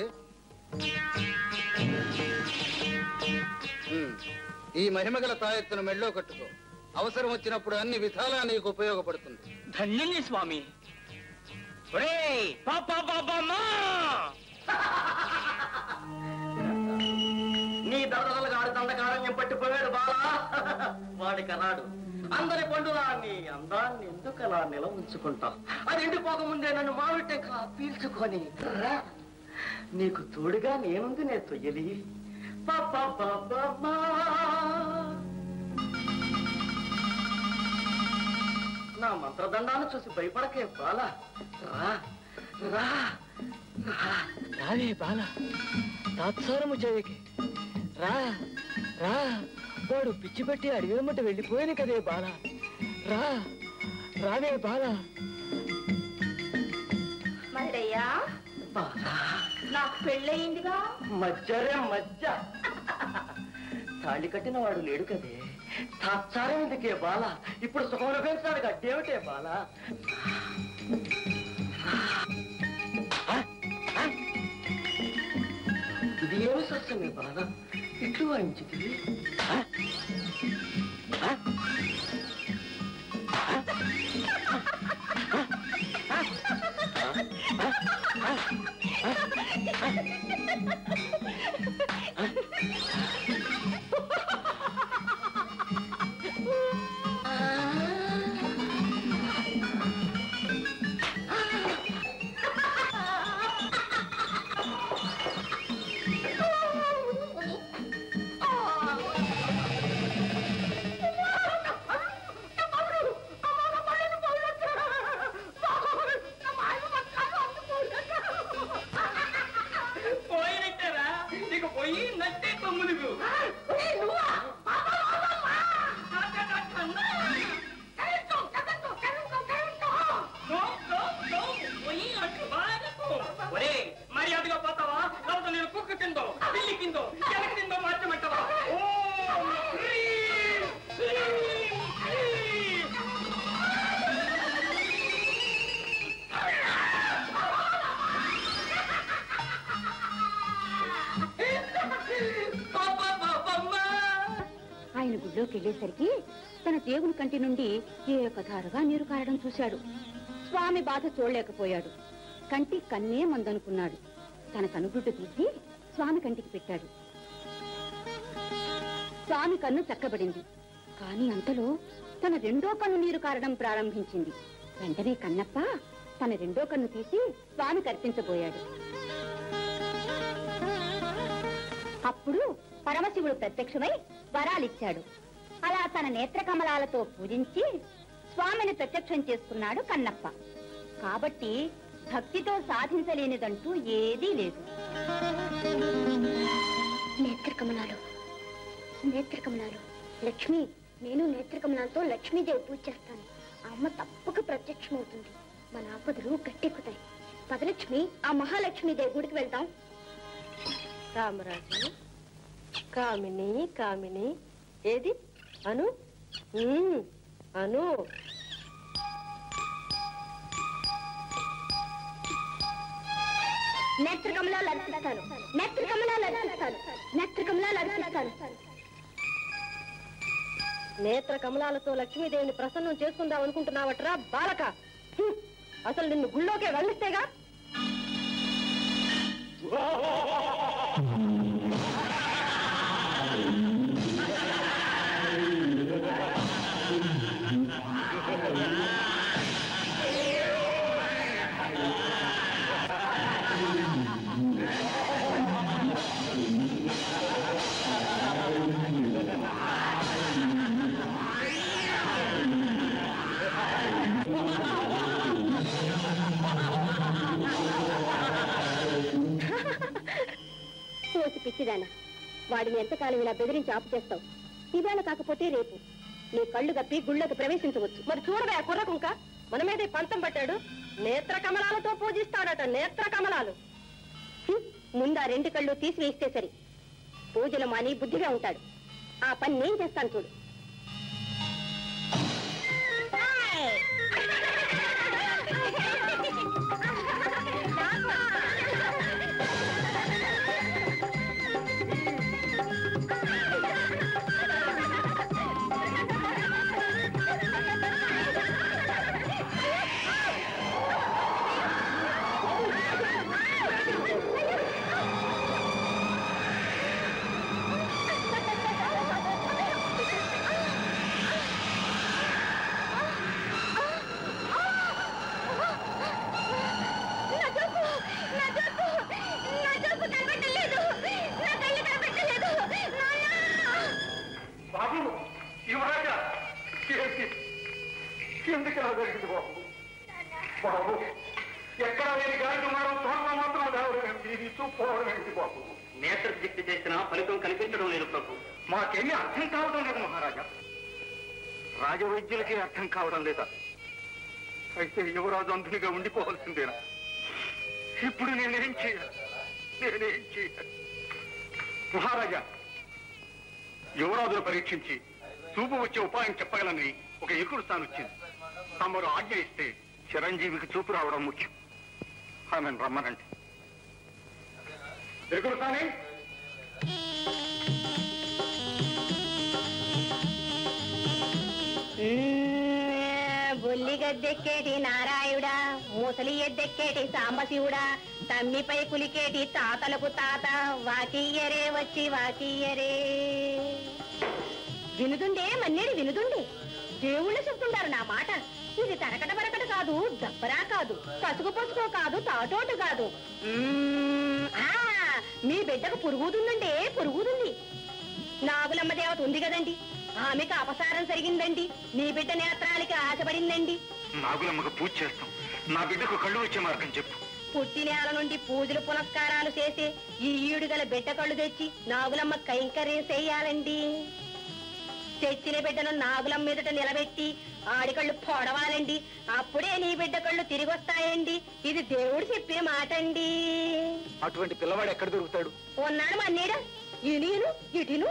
ఉమ్, ఈ మహిమగల తాయెత్తును మెళ్ళో కట్టుకో అవసరం వచ్చినప్పుడు అన్ని విధాలా నీకు ఉపయోగపడుతుంది ధన్యుణ్ణి స్వామి ఒరేయ్ పాపా పాపమ్మా నీ దడదలుగా ఆడి దండకారణ్యం పట్టిపోయాడు బాలా వాడికి రాడు అందరి పండులా నీ అందాన్ని ఎందుకు అలా నిల ఉంచుకుంటాం అది ఎండిపోకముందే నన్ను మావిట్టెంకా పీల్చుకొని రా. నీకు తోడుగా నేనుంది నే తొయ్యలి పాపా పాపమ్మా. నా మంత్రదండాన్ని చూసి భయపడకే బాలా రా రా రా రావే బాల తాత్సారము చేయకి రా రా వాడు పిచ్చి పెట్టి అడవి వెంబట వెళ్ళిపోయాను కదే బాల రా రావే బాల మరయ్యా నాకు పెళ్ళయిందిగా మజ్జరే మజ్జ తాళి కట్టిన వాడు లేడు కదే తాత్సారం ఎందుకే బాల ఇప్పుడు సుఖం అనుభవించాడు గడ్డేమిటే బాల ఆ? ఆ? ఇది ఏమి సత్సమే బాల ఇట్లు వాయించింది పోయినట్టారా నీకు పోయి నట్టే కొమ్ములుగు మర్యాదగా పోతావా లేకపోతే నేను కుక్క కిందో పిల్లి కిందో ఎలక కిందో మార్చమంటావా ఓం హ్రీం హ్రీం హ్రీం. ఆయన గుడిలోకి వెళ్ళేసరికి తన దేవుని కంటి నుండి ఏకధారగా నీరు కారడం చూశాడు స్వామి బాధ చూడలేకపోయాడు కంటి కన్నే మందనుకున్నాడు తన కనుగుడ్డు తీసి స్వామి కంటికి పెట్టాడు స్వామి కన్ను చక్కబడింది కాని అంతలో తన రెండో కన్ను నీరు కారడం ప్రారంభించింది వెంటనే కన్నప్ప తన రెండో కన్ను తీసి స్వామి కర్పించబోయాడు అప్పుడు పరమశివుడు ప్రత్యక్షమై వరాలిచ్చాడు అలా తన నేత్ర కమలాలతో పూజించి స్వామిని ప్రత్యక్షం చేసుకున్నాడు కన్నప్ప కాబట్టి భక్తితో సాధించలేనిదంటూ ఏదీ లేదు నేత్రకమలాలు నేత్రకమలాలు లక్ష్మి నేను నేత్రకమలాలతో లక్ష్మీదేవి పూజ చేస్తాను ఆ అమ్మ తప్పక ప్రత్యక్షమవుతుంది మన ఆపదలు గట్టెక్కుతాయి పదలక్ష్మి ఆ మహాలక్ష్మీదేవి గుడికి వెళ్దాం రామరాజు కామిని కామిని ఏది అను ఉమ్, అను నేత్రకమలాలు అర్పిస్తాను నేత్రకమలాలు అర్పిస్తాను నేత్రకమలాలు అర్పిస్తాను నేత్ర కమలాలతో లక్ష్మీదేవిని ప్రసన్నం చేసుకుందాం అనుకుంటున్నావట్రా బాలక హ్మ్. అసలు నిన్ను గుళ్ళోకే వెళ్ళిస్తేగా పిచ్చిదానా వాడిని ఎంతకాలం ఇలా బెదిరించి ఆపు చేస్తావు ఇవాళ కాకపోతే రేపు నీ కళ్ళు గప్పి గుళ్ళోకి ప్రవేశించవచ్చు మరి చూడవే ఆ కుర్రకుంక మన మీద పంతం పట్టాడు నేత్ర కమలాలతో పూజిస్తాడట నేత్ర కమలాలు హ్మ్, ముందు ఆ రెండు కళ్ళు తీసివేస్తే సరి పూజలు మాని బుద్ధిగా ఉంటాడు ఆ పని నేను చేస్తాను చూడు బాబు యువరాజా ఏంటి ఎందుకు ఇలా జరిగింది బాబు బాబు ఎక్కడ లేని గాలి దుమారం తోట మాత్రం రావడం ఏంటి ఇది చూపుకోవడం ఏంటి బాబు నేత్రశక్తి చేసిన ఫలితం కనిపించడం లేదు ప్రభు మాకేమీ అర్థం కావడం లేదు మహారాజా రాజవైద్యులకి అర్థం కావడం లేదా అయితే యువరాజు అంధునిగా ఉండిపోవాల్సిందేనా ఇప్పుడు నేనేం చేయాలి నేనేం చేయాలి మహారాజా యువరాజును పరీక్షించి చూపు వచ్చే ఉపాయం చెప్పగలని ఒక ఎక్కుడు స్థానం వచ్చింది తమరు ఆజ్ఞ ఇస్తే చిరంజీవికి చూపు రావడం ముఖ్యం ఆమెను రమ్మనండి ఎగురు స్థానే బొల్లి గద్దెక్కేటి నారాయుడా ముసలి ఎద్దెక్కేటి సాంబశివుడా తమ్మిపై కులికేటి తాతలకు తాత వాకియ్యరే వచ్చి వాకియ్యరే వినుదుండే మన్నేడు వినుదుండే దేవుళ్ళు చెప్తుంటారు నా మాట ఇది తరకట బరకట కాదు దబ్బరా కాదు పసుగు పసుకో కాదు తాటోటు కాదు మ్మ్, ఆ, మీ బిడ్డకు పురుగుతుందంటే పురుగుతుంది నాగులమ్మ దేవత ఉంది కదండి ఆమెకు అపసారం జరిగిందండి నీ బిడ్డ నేత్రాలకి ఆశపడిందండి నాగులమ్మకు పూజ చేస్తాం నా బిడ్డకు కళ్ళు వచ్చే మార్గం చెప్పు పుట్టి నేల నుండి పూజలు పునస్కారాలు చేసి ఈ ఈడు గల బిడ్డ కళ్ళు తెచ్చి నాగులమ్మ కైంకర్యం చేయాలండి తెచ్చిన బిడ్డను నాగులమ్మ మీదట నిలబెట్టి ఆడికళ్ళు పొడవాలండి అప్పుడే నీ బిడ్డ కళ్ళు తిరిగి వస్తాయండి ఇది దేవుడు చెప్పిన మాట అండి అటువంటి పిల్లవాడు ఎక్కడ దొరుకుతాడు ఉన్నాడు మన్నీడ ఇనిను ఇటిను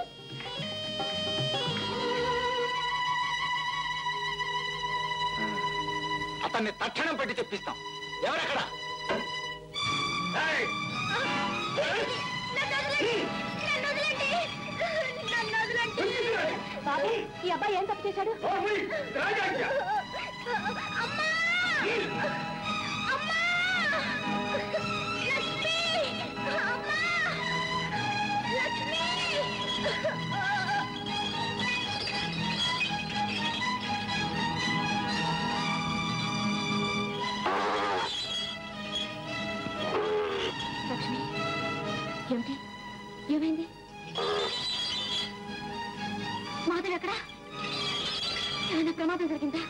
అతన్ని తక్షణం పెట్టి తెప్పిస్తాం ఎవరక్కడ ఏయ్! బాబు ఈ అబ్బాయి ఏం తప్పు చేశాడు లక్ష్మి ఏమిటి ఏమైంది మాధవ్ ఎక్కడా ఏమైనా ప్రమాదం జరిగిందా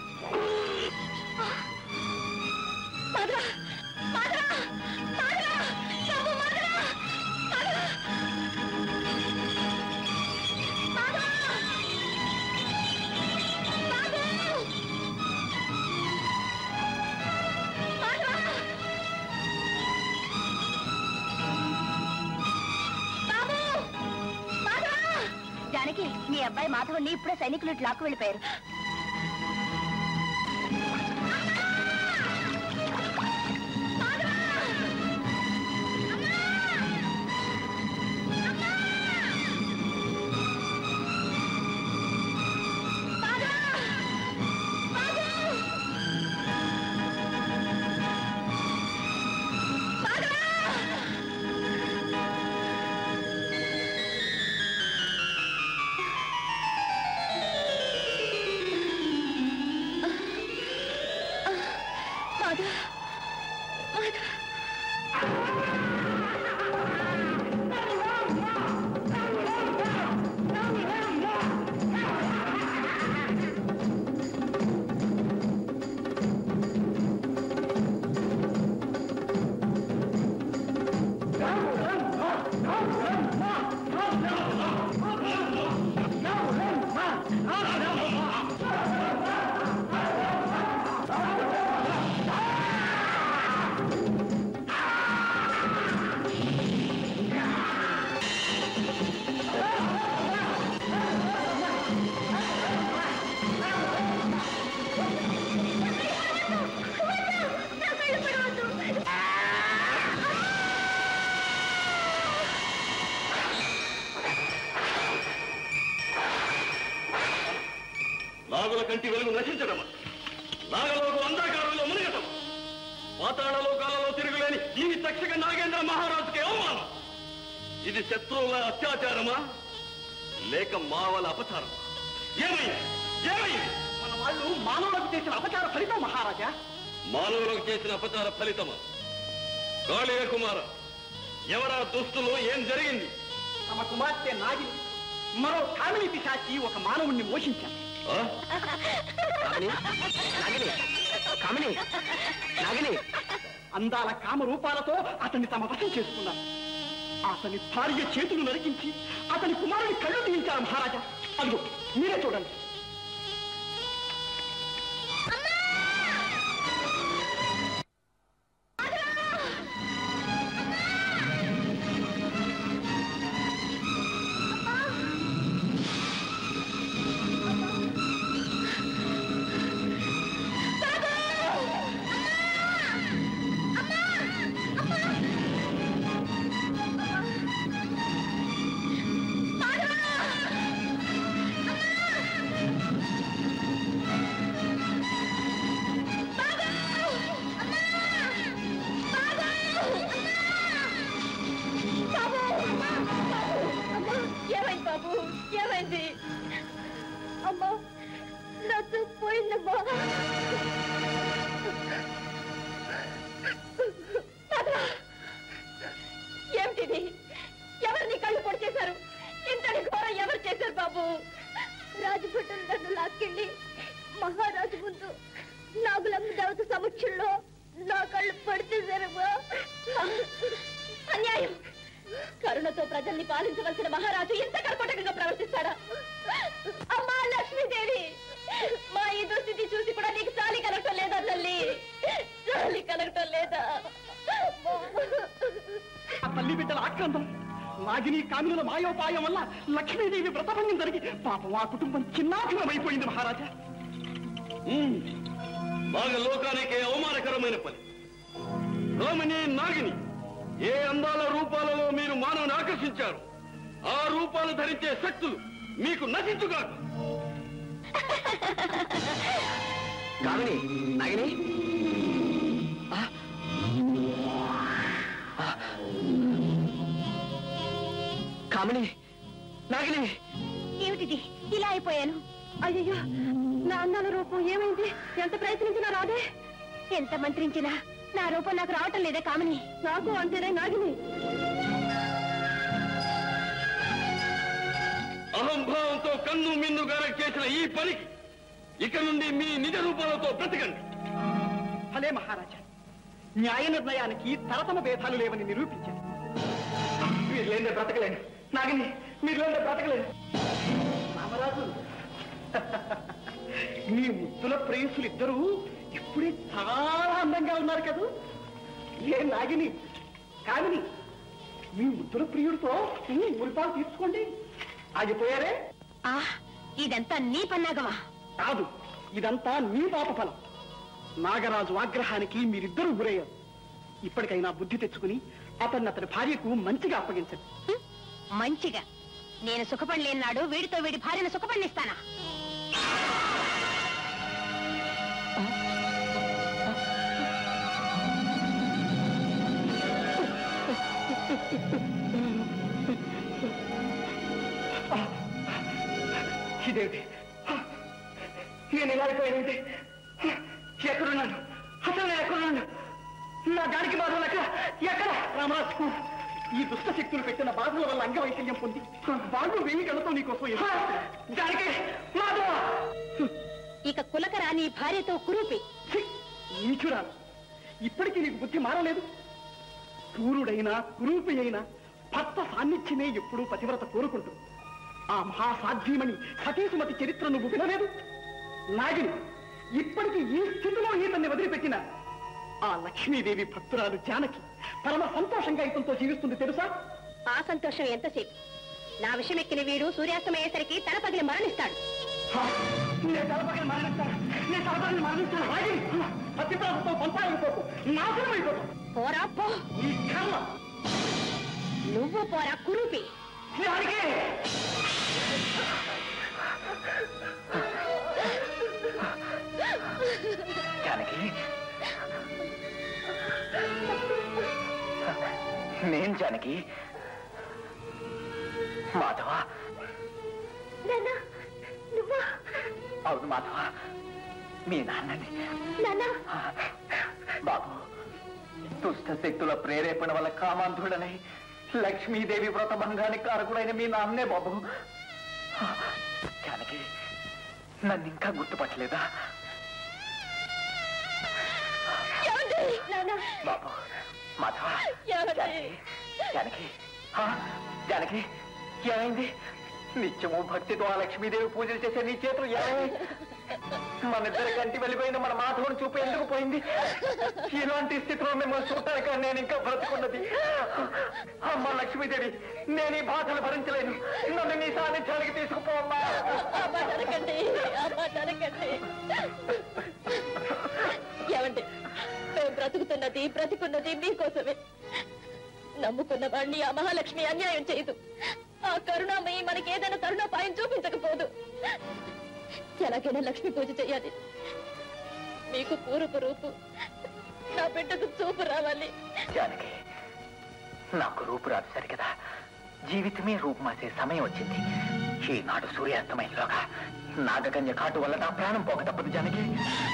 మాధవ మాధవ మాధవ బాబు మాధవ మాధవ మాధవ బాబు మాధవ బాబు మాధవ జానకి మీ అబ్బాయి మాధవుని ఇప్పుడే సైనికులు ఇటు లాక్కు వెళ్ళిపోయారు నాగుల కంటి వెలుగు నశించడమా నాగలోకు అంధకారంలో మునిగటమా పాతాళ లోకాలలో తిరుగులేని ఈ తక్షక నాగేంద్ర మహారాజుకి అవమానం ఇది శత్రువుల అత్యాచారమా లేక మావల అపచారమా ఏమైంది ఏమైంది మన వాళ్ళు మానవులకు చేసిన అపచార ఫలితం మహారాజా మానవులకు చేసిన అపచార ఫలితమా కాళీయ కుమార ఎవరా దుస్తులు ఏం జరిగింది తమ కుమార్తె నాగి మరో కామిని పిశాచి ఒక మానవుణ్ణి మోషించారు ఆ? కామిని నాగిని అందాల కామ రూపాలతో అతన్ని తమ వశం చేసుకున్నారు అతని భార్య చేతులు నరికించి అతని కుమారుని కళ్ళు తీయించారు మహారాజా అదిగో మీరే చూడండి ఏమైంది బాబు ఏమైంది అమ్మా నా చూపు పోయిందమ్మా భద్రా! ఏమిటిది ఎవరిని కళ్ళు పొడి చేశారు ఇంతటి ఘోరం ఎవరు చేశారు బాబు రాజభటులు నన్ను లాక్కెళ్ళి మహారాజు ముందు నాగులమ్మ దేవత సమక్షంలో నా కళ్ళు పొడి చేశారమ్మా అన్యాయం కరుణతో ప్రజల్ని పాలించవలసిన మహారాజు ఇంత కర్పటకంగా ప్రవర్తిస్తాడా అమ్మా లక్ష్మీదేవి మా ఈ దుస్థితి చూసి కూడా నీకు చాలి కలగటం లేదా తల్లి చాలి కలగటం లేదా ఆ తల్లి బిడ్డల ఆక్రందం నాగిని కామినుల మాయోపాయం వల్ల లక్ష్మీదేవి వ్రతభంగం జరిగి పాపం ఆ కుటుంబం చిన్నాభిన్నమైపోయింది మహారాజా ఉమ్, నాగ లోకానికే అవమానకరమైన పని రోమిని నాగిని ఏ అందాల రూపాలలో మీరు మానవుని ఆకర్షించారు ఆ రూపాలు ధరించే శక్తులు మీకు నశించుగాక కామిని నాగిని కామిని నాగిని ఏమిటిది ఇలా అయిపోయాను అయ్యో నా అందాల రూపం ఏమైంది ఎంత ప్రయత్నించినా రాదే ఎంత మంత్రించినా నా రూపం నాకు రావటం లేదే కామని నాకు అంతేనే నాగిని అహంభావంతో కన్ను మిన్ను గారక్ చేసిన ఈ పనికి ఇక నుండి మీ నిజ రూపాలతో బ్రతకండి భలే మహారాజా న్యాయ నిర్ణయానికి తరతమ భేదాలు లేవని నిరూపించారు మీరు లేదే బ్రతకలేను నాగిని మీరు లేదే బ్రతకలేను రామరాజు మీ ముద్దుల ప్రేయసులు ఇద్దరు ఇప్పుడే చాలా అందంగా ఉన్నారు కదూ ఏ నాగిని కామిని మీ ముద్దుల ప్రియుడితో ఉమ్, మురిపాలు తీర్చుకోండి ఆగిపోయారే ఆ ఇదంతా నీ పన్నాగమా కాదు ఇదంతా నీ పాప ఫలం నాగరాజు ఆగ్రహానికి మీరిద్దరూ గురయ్యారు ఇప్పటికైనా బుద్ధి తెచ్చుకుని అతన్ని అతని భార్యకు మంచిగా అప్పగించండి హ్మ్? మంచిగా నేను సుఖపడలేనాడు వీడితో వీడి భార్యను సుఖపడిస్తానా ఇదేంటి నేను ఇలా అయిపోయానంటే ఎక్కడున్నాను అసలు నేను ఎక్కడున్నాను నా దానికి బాధలు ఎక్కడ ఎక్కడ రామరాజు ఈ దుష్ట శక్తులు పెట్టిన బాధల వల్ల అంగవైకల్యం పొంది వాళ్ళు వెయ్యి కళ్ళతో నీకోసం ఎదురు దానికి మాధవ ఇక కులకరా నీ భార్యతో కురూపి ఛీ! నీచురాలు ఇప్పటికీ నీకు బుద్ధి మారలేదు క్రూరుడైనా కురూపి అయినా భర్త సాన్నిధ్యమే ఎప్పుడూ పతివ్రత కోరుకుంటుంది ఆ మహాసాధ్యమని సతీసుమతి చరిత్ర నువ్వు వినలేదు నాగిని ఇప్పటికి ఈ స్థితిలో ఈతన్ని వదిలిపెట్టిన ఆ లక్ష్మీదేవి భక్తురాలు జానకి పరమ సంతోషంగా ఇతంతో జీవిస్తుంది తెలుసా ఆ సంతోషం ఎంతసేపు నా విషయం ఎక్కిన వీడు సూర్యాస్తమయ్యేసరికి తల పగిలి మరణిస్తాడు హా! నేను తలపగిన మరణిస్తాను నేను తలపగిన మరణిస్తాను నాగిని పతివ్రతతో పంపాలనుకోకు నాశనం అయిపోతావు పోరా పో ఈ కర్మ నువ్వు పోరా కురూపి దానికి జానకి మాధవ నువ్వా అవును మాధవ మీ నాన్నని నాన్న బాబు దుష్ట శక్తుల ప్రేరేపణ వల్ల కామాంధుడనై లక్ష్మీదేవి వ్రత భంగానికి కారకుడైన మీ నాన్నే బాబు జానకి నన్ను ఇంకా గుర్తుపట్టలేదా బాబు మాధవ జానకి జానకి ఆ, జానకి ఏమైంది నిత్యము భక్తితో ఆ లక్ష్మీదేవి పూజలు చేసే నీ చేతులు ఏమై మన ఇద్దరి కంటి వెళ్ళిపోయిన మన మాధవుని చూపు ఎందుకు పోయింది ఇలాంటి స్థితిలో మిమ్మల్ని చూడటానికి నేను ఇంకా బ్రతుకున్నది అమ్మ లక్ష్మీదేవి నేను ఈ బాధలు భరించలేను నన్ను నీ సాన్నిధ్యానికి తీసుకుపోమ్మా ఏమండి మేము బ్రతుకుతున్నది బ్రతికున్నది మీకోసమే నమ్ముకున్న వాడిని ఆ మహాలక్ష్మి అన్యాయం చేయదు ఆ కరుణామయి మనకి ఏదైనా కరుణాపాయం చూపించకపోదు ఎలాగైనా లక్ష్మి పూజ చెయ్యాలి మీకు పూరపు రూపు నా బిడ్డకు చూపు రావాలి జానకి నాకు రూపు రాదు సరికదా జీవితమే రూపుమాసే సమయం వచ్చింది ఈనాడు సూర్యాస్తమయంలోగా నాగకన్య కాటు వల్ల నా ప్రాణం పోక తప్పదు జానకి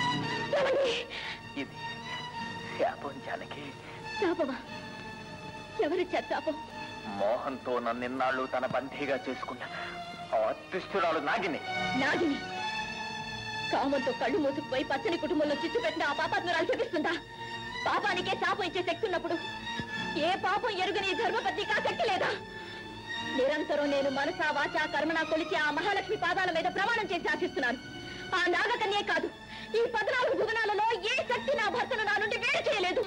ఇది శాపం జానకి శాపమా ఎవరిచ్చారు శాపం మోహంతో నన్నిన్నాళ్ళు తన బందీగా చేసుకున్న ఆ అదృష్టురాలు నాగిని నాగిని కామంతో కళ్ళు మూసుకుపోయి పచ్చని కుటుంబంలో చిచ్చు పెట్టిన ఆ పాపాత్మరాలు చూపిస్తుందా పాపానికే శాపం ఇచ్చే శక్తి ఉన్నప్పుడు ఏ పాపం ఎరుగని ఈ ధర్మపత్నికి ఆ శక్తి లేదా నిరంతరం నేను మనసా వాచా కర్మణ కొలిచి ఆ మహాలక్ష్మి పాదాల మీద ప్రమాణం చేసి ఆశిస్తున్నాను ఆ నాగకన్యే కాదు ఈ పద్నాలుగు భువనాలలో ఏ శక్తి నా భర్తను నా నుండి వేరు చేయలేదు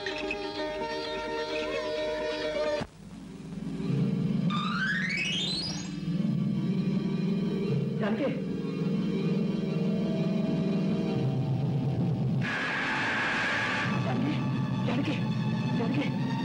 జానకి జానకి జానకి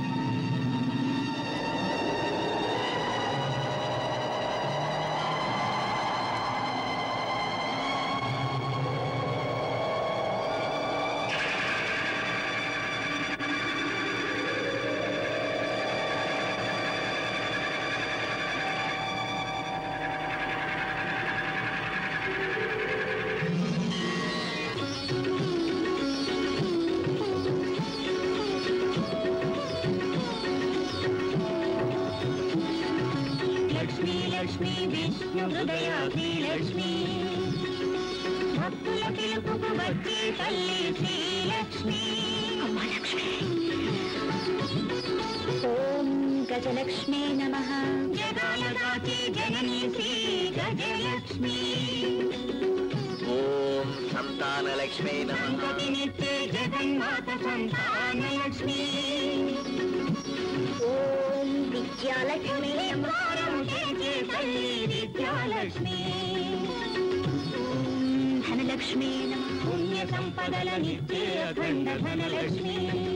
లక్ష్మీ లక్ష్మీ విష్ణు హృదయ శ్రీలక్ష్మి భక్తుల పిలుపుకు వచ్చే తల్లి శ్రీలక్ష్మి ఓం గజలక్ష్మీ నమ జగాల దాచి జననీ శ్రీ గజలక్ష్మి ఓం సంతాన లక్ష్మీ సంతతినిచ్చే జగన్మాత సంతాన లక్ష్మి ఓం విద్యాలక్ష్మీ సంసారం చేసే తల్లి విద్యాలక్ష్మి ధనలక్ష్మీ నమ పుణ్య సంపదల నిత్యే అఖండ ధనలక్ష్మి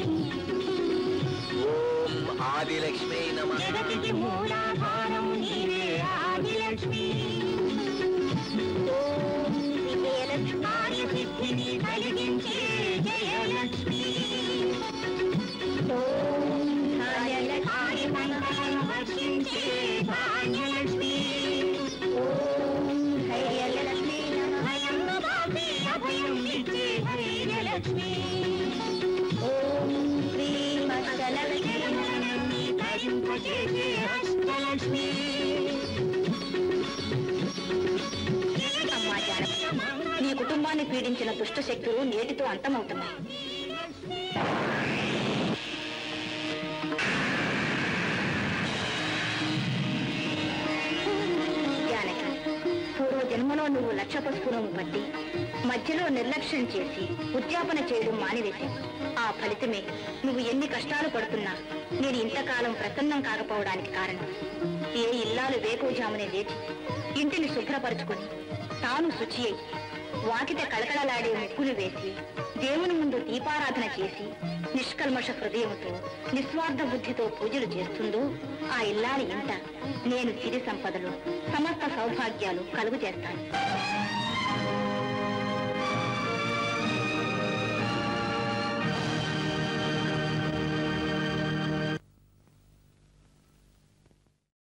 ఓం ఆదిలక్ష్మీ నమ జగతికి మూలాధారం నీవే ఆదిలక్ష్మి ఓం విజయలక్ష్మీ కార్యసిద్ధిని కలిగించే జయలక్ష్మి ఓం ధాన్యలక్ష్మీ కార్యమంగళం వర్షించే ధాన్యలక్ష్మి ఓం ధైర్యలక్ష్మీ నమ భయం బాపి అభయం ఇచ్చే ధైర్యలక్ష్మి ఓం శ్రీం అష్టలక్ష్మీ జగనన్ని తరింపచేసే అష్టలక్ష్మి అమ్మా జానకి నీ కుటుంబాన్ని పీడించిన దుష్ట శక్తులు నేటితో అంతమవుతున్నాయి జానకి పూర్వ జన్మలో నువ్వు లక్ష పసుపును పట్టి మధ్యలో నిర్లక్ష్యం చేసి ఉద్యాపన చేయడం మానివేశావు ఆ ఫలితమే నువ్వు ఎన్ని కష్టాలు పడుతున్నా నేను ఇంతకాలం ప్రసన్నం కాకపోవడానికి కారణం ఏ ఇల్లాలు వేకువజామునే లేచి ఇంటిని శుభ్రపరుచుకొని తాను శుచి అయి వాకిట కళకళలాడే ముగ్గులు వేసి దేవుని ముందు దీపారాధన చేసి నిష్కల్మష హృదయంతో నిస్వార్థ బుద్ధితో పూజలు చేస్తుందో ఆ ఇల్లాలి ఇంట నేను సిరి సంపదలు సమస్త సౌభాగ్యాలు కలుగు చేస్తాను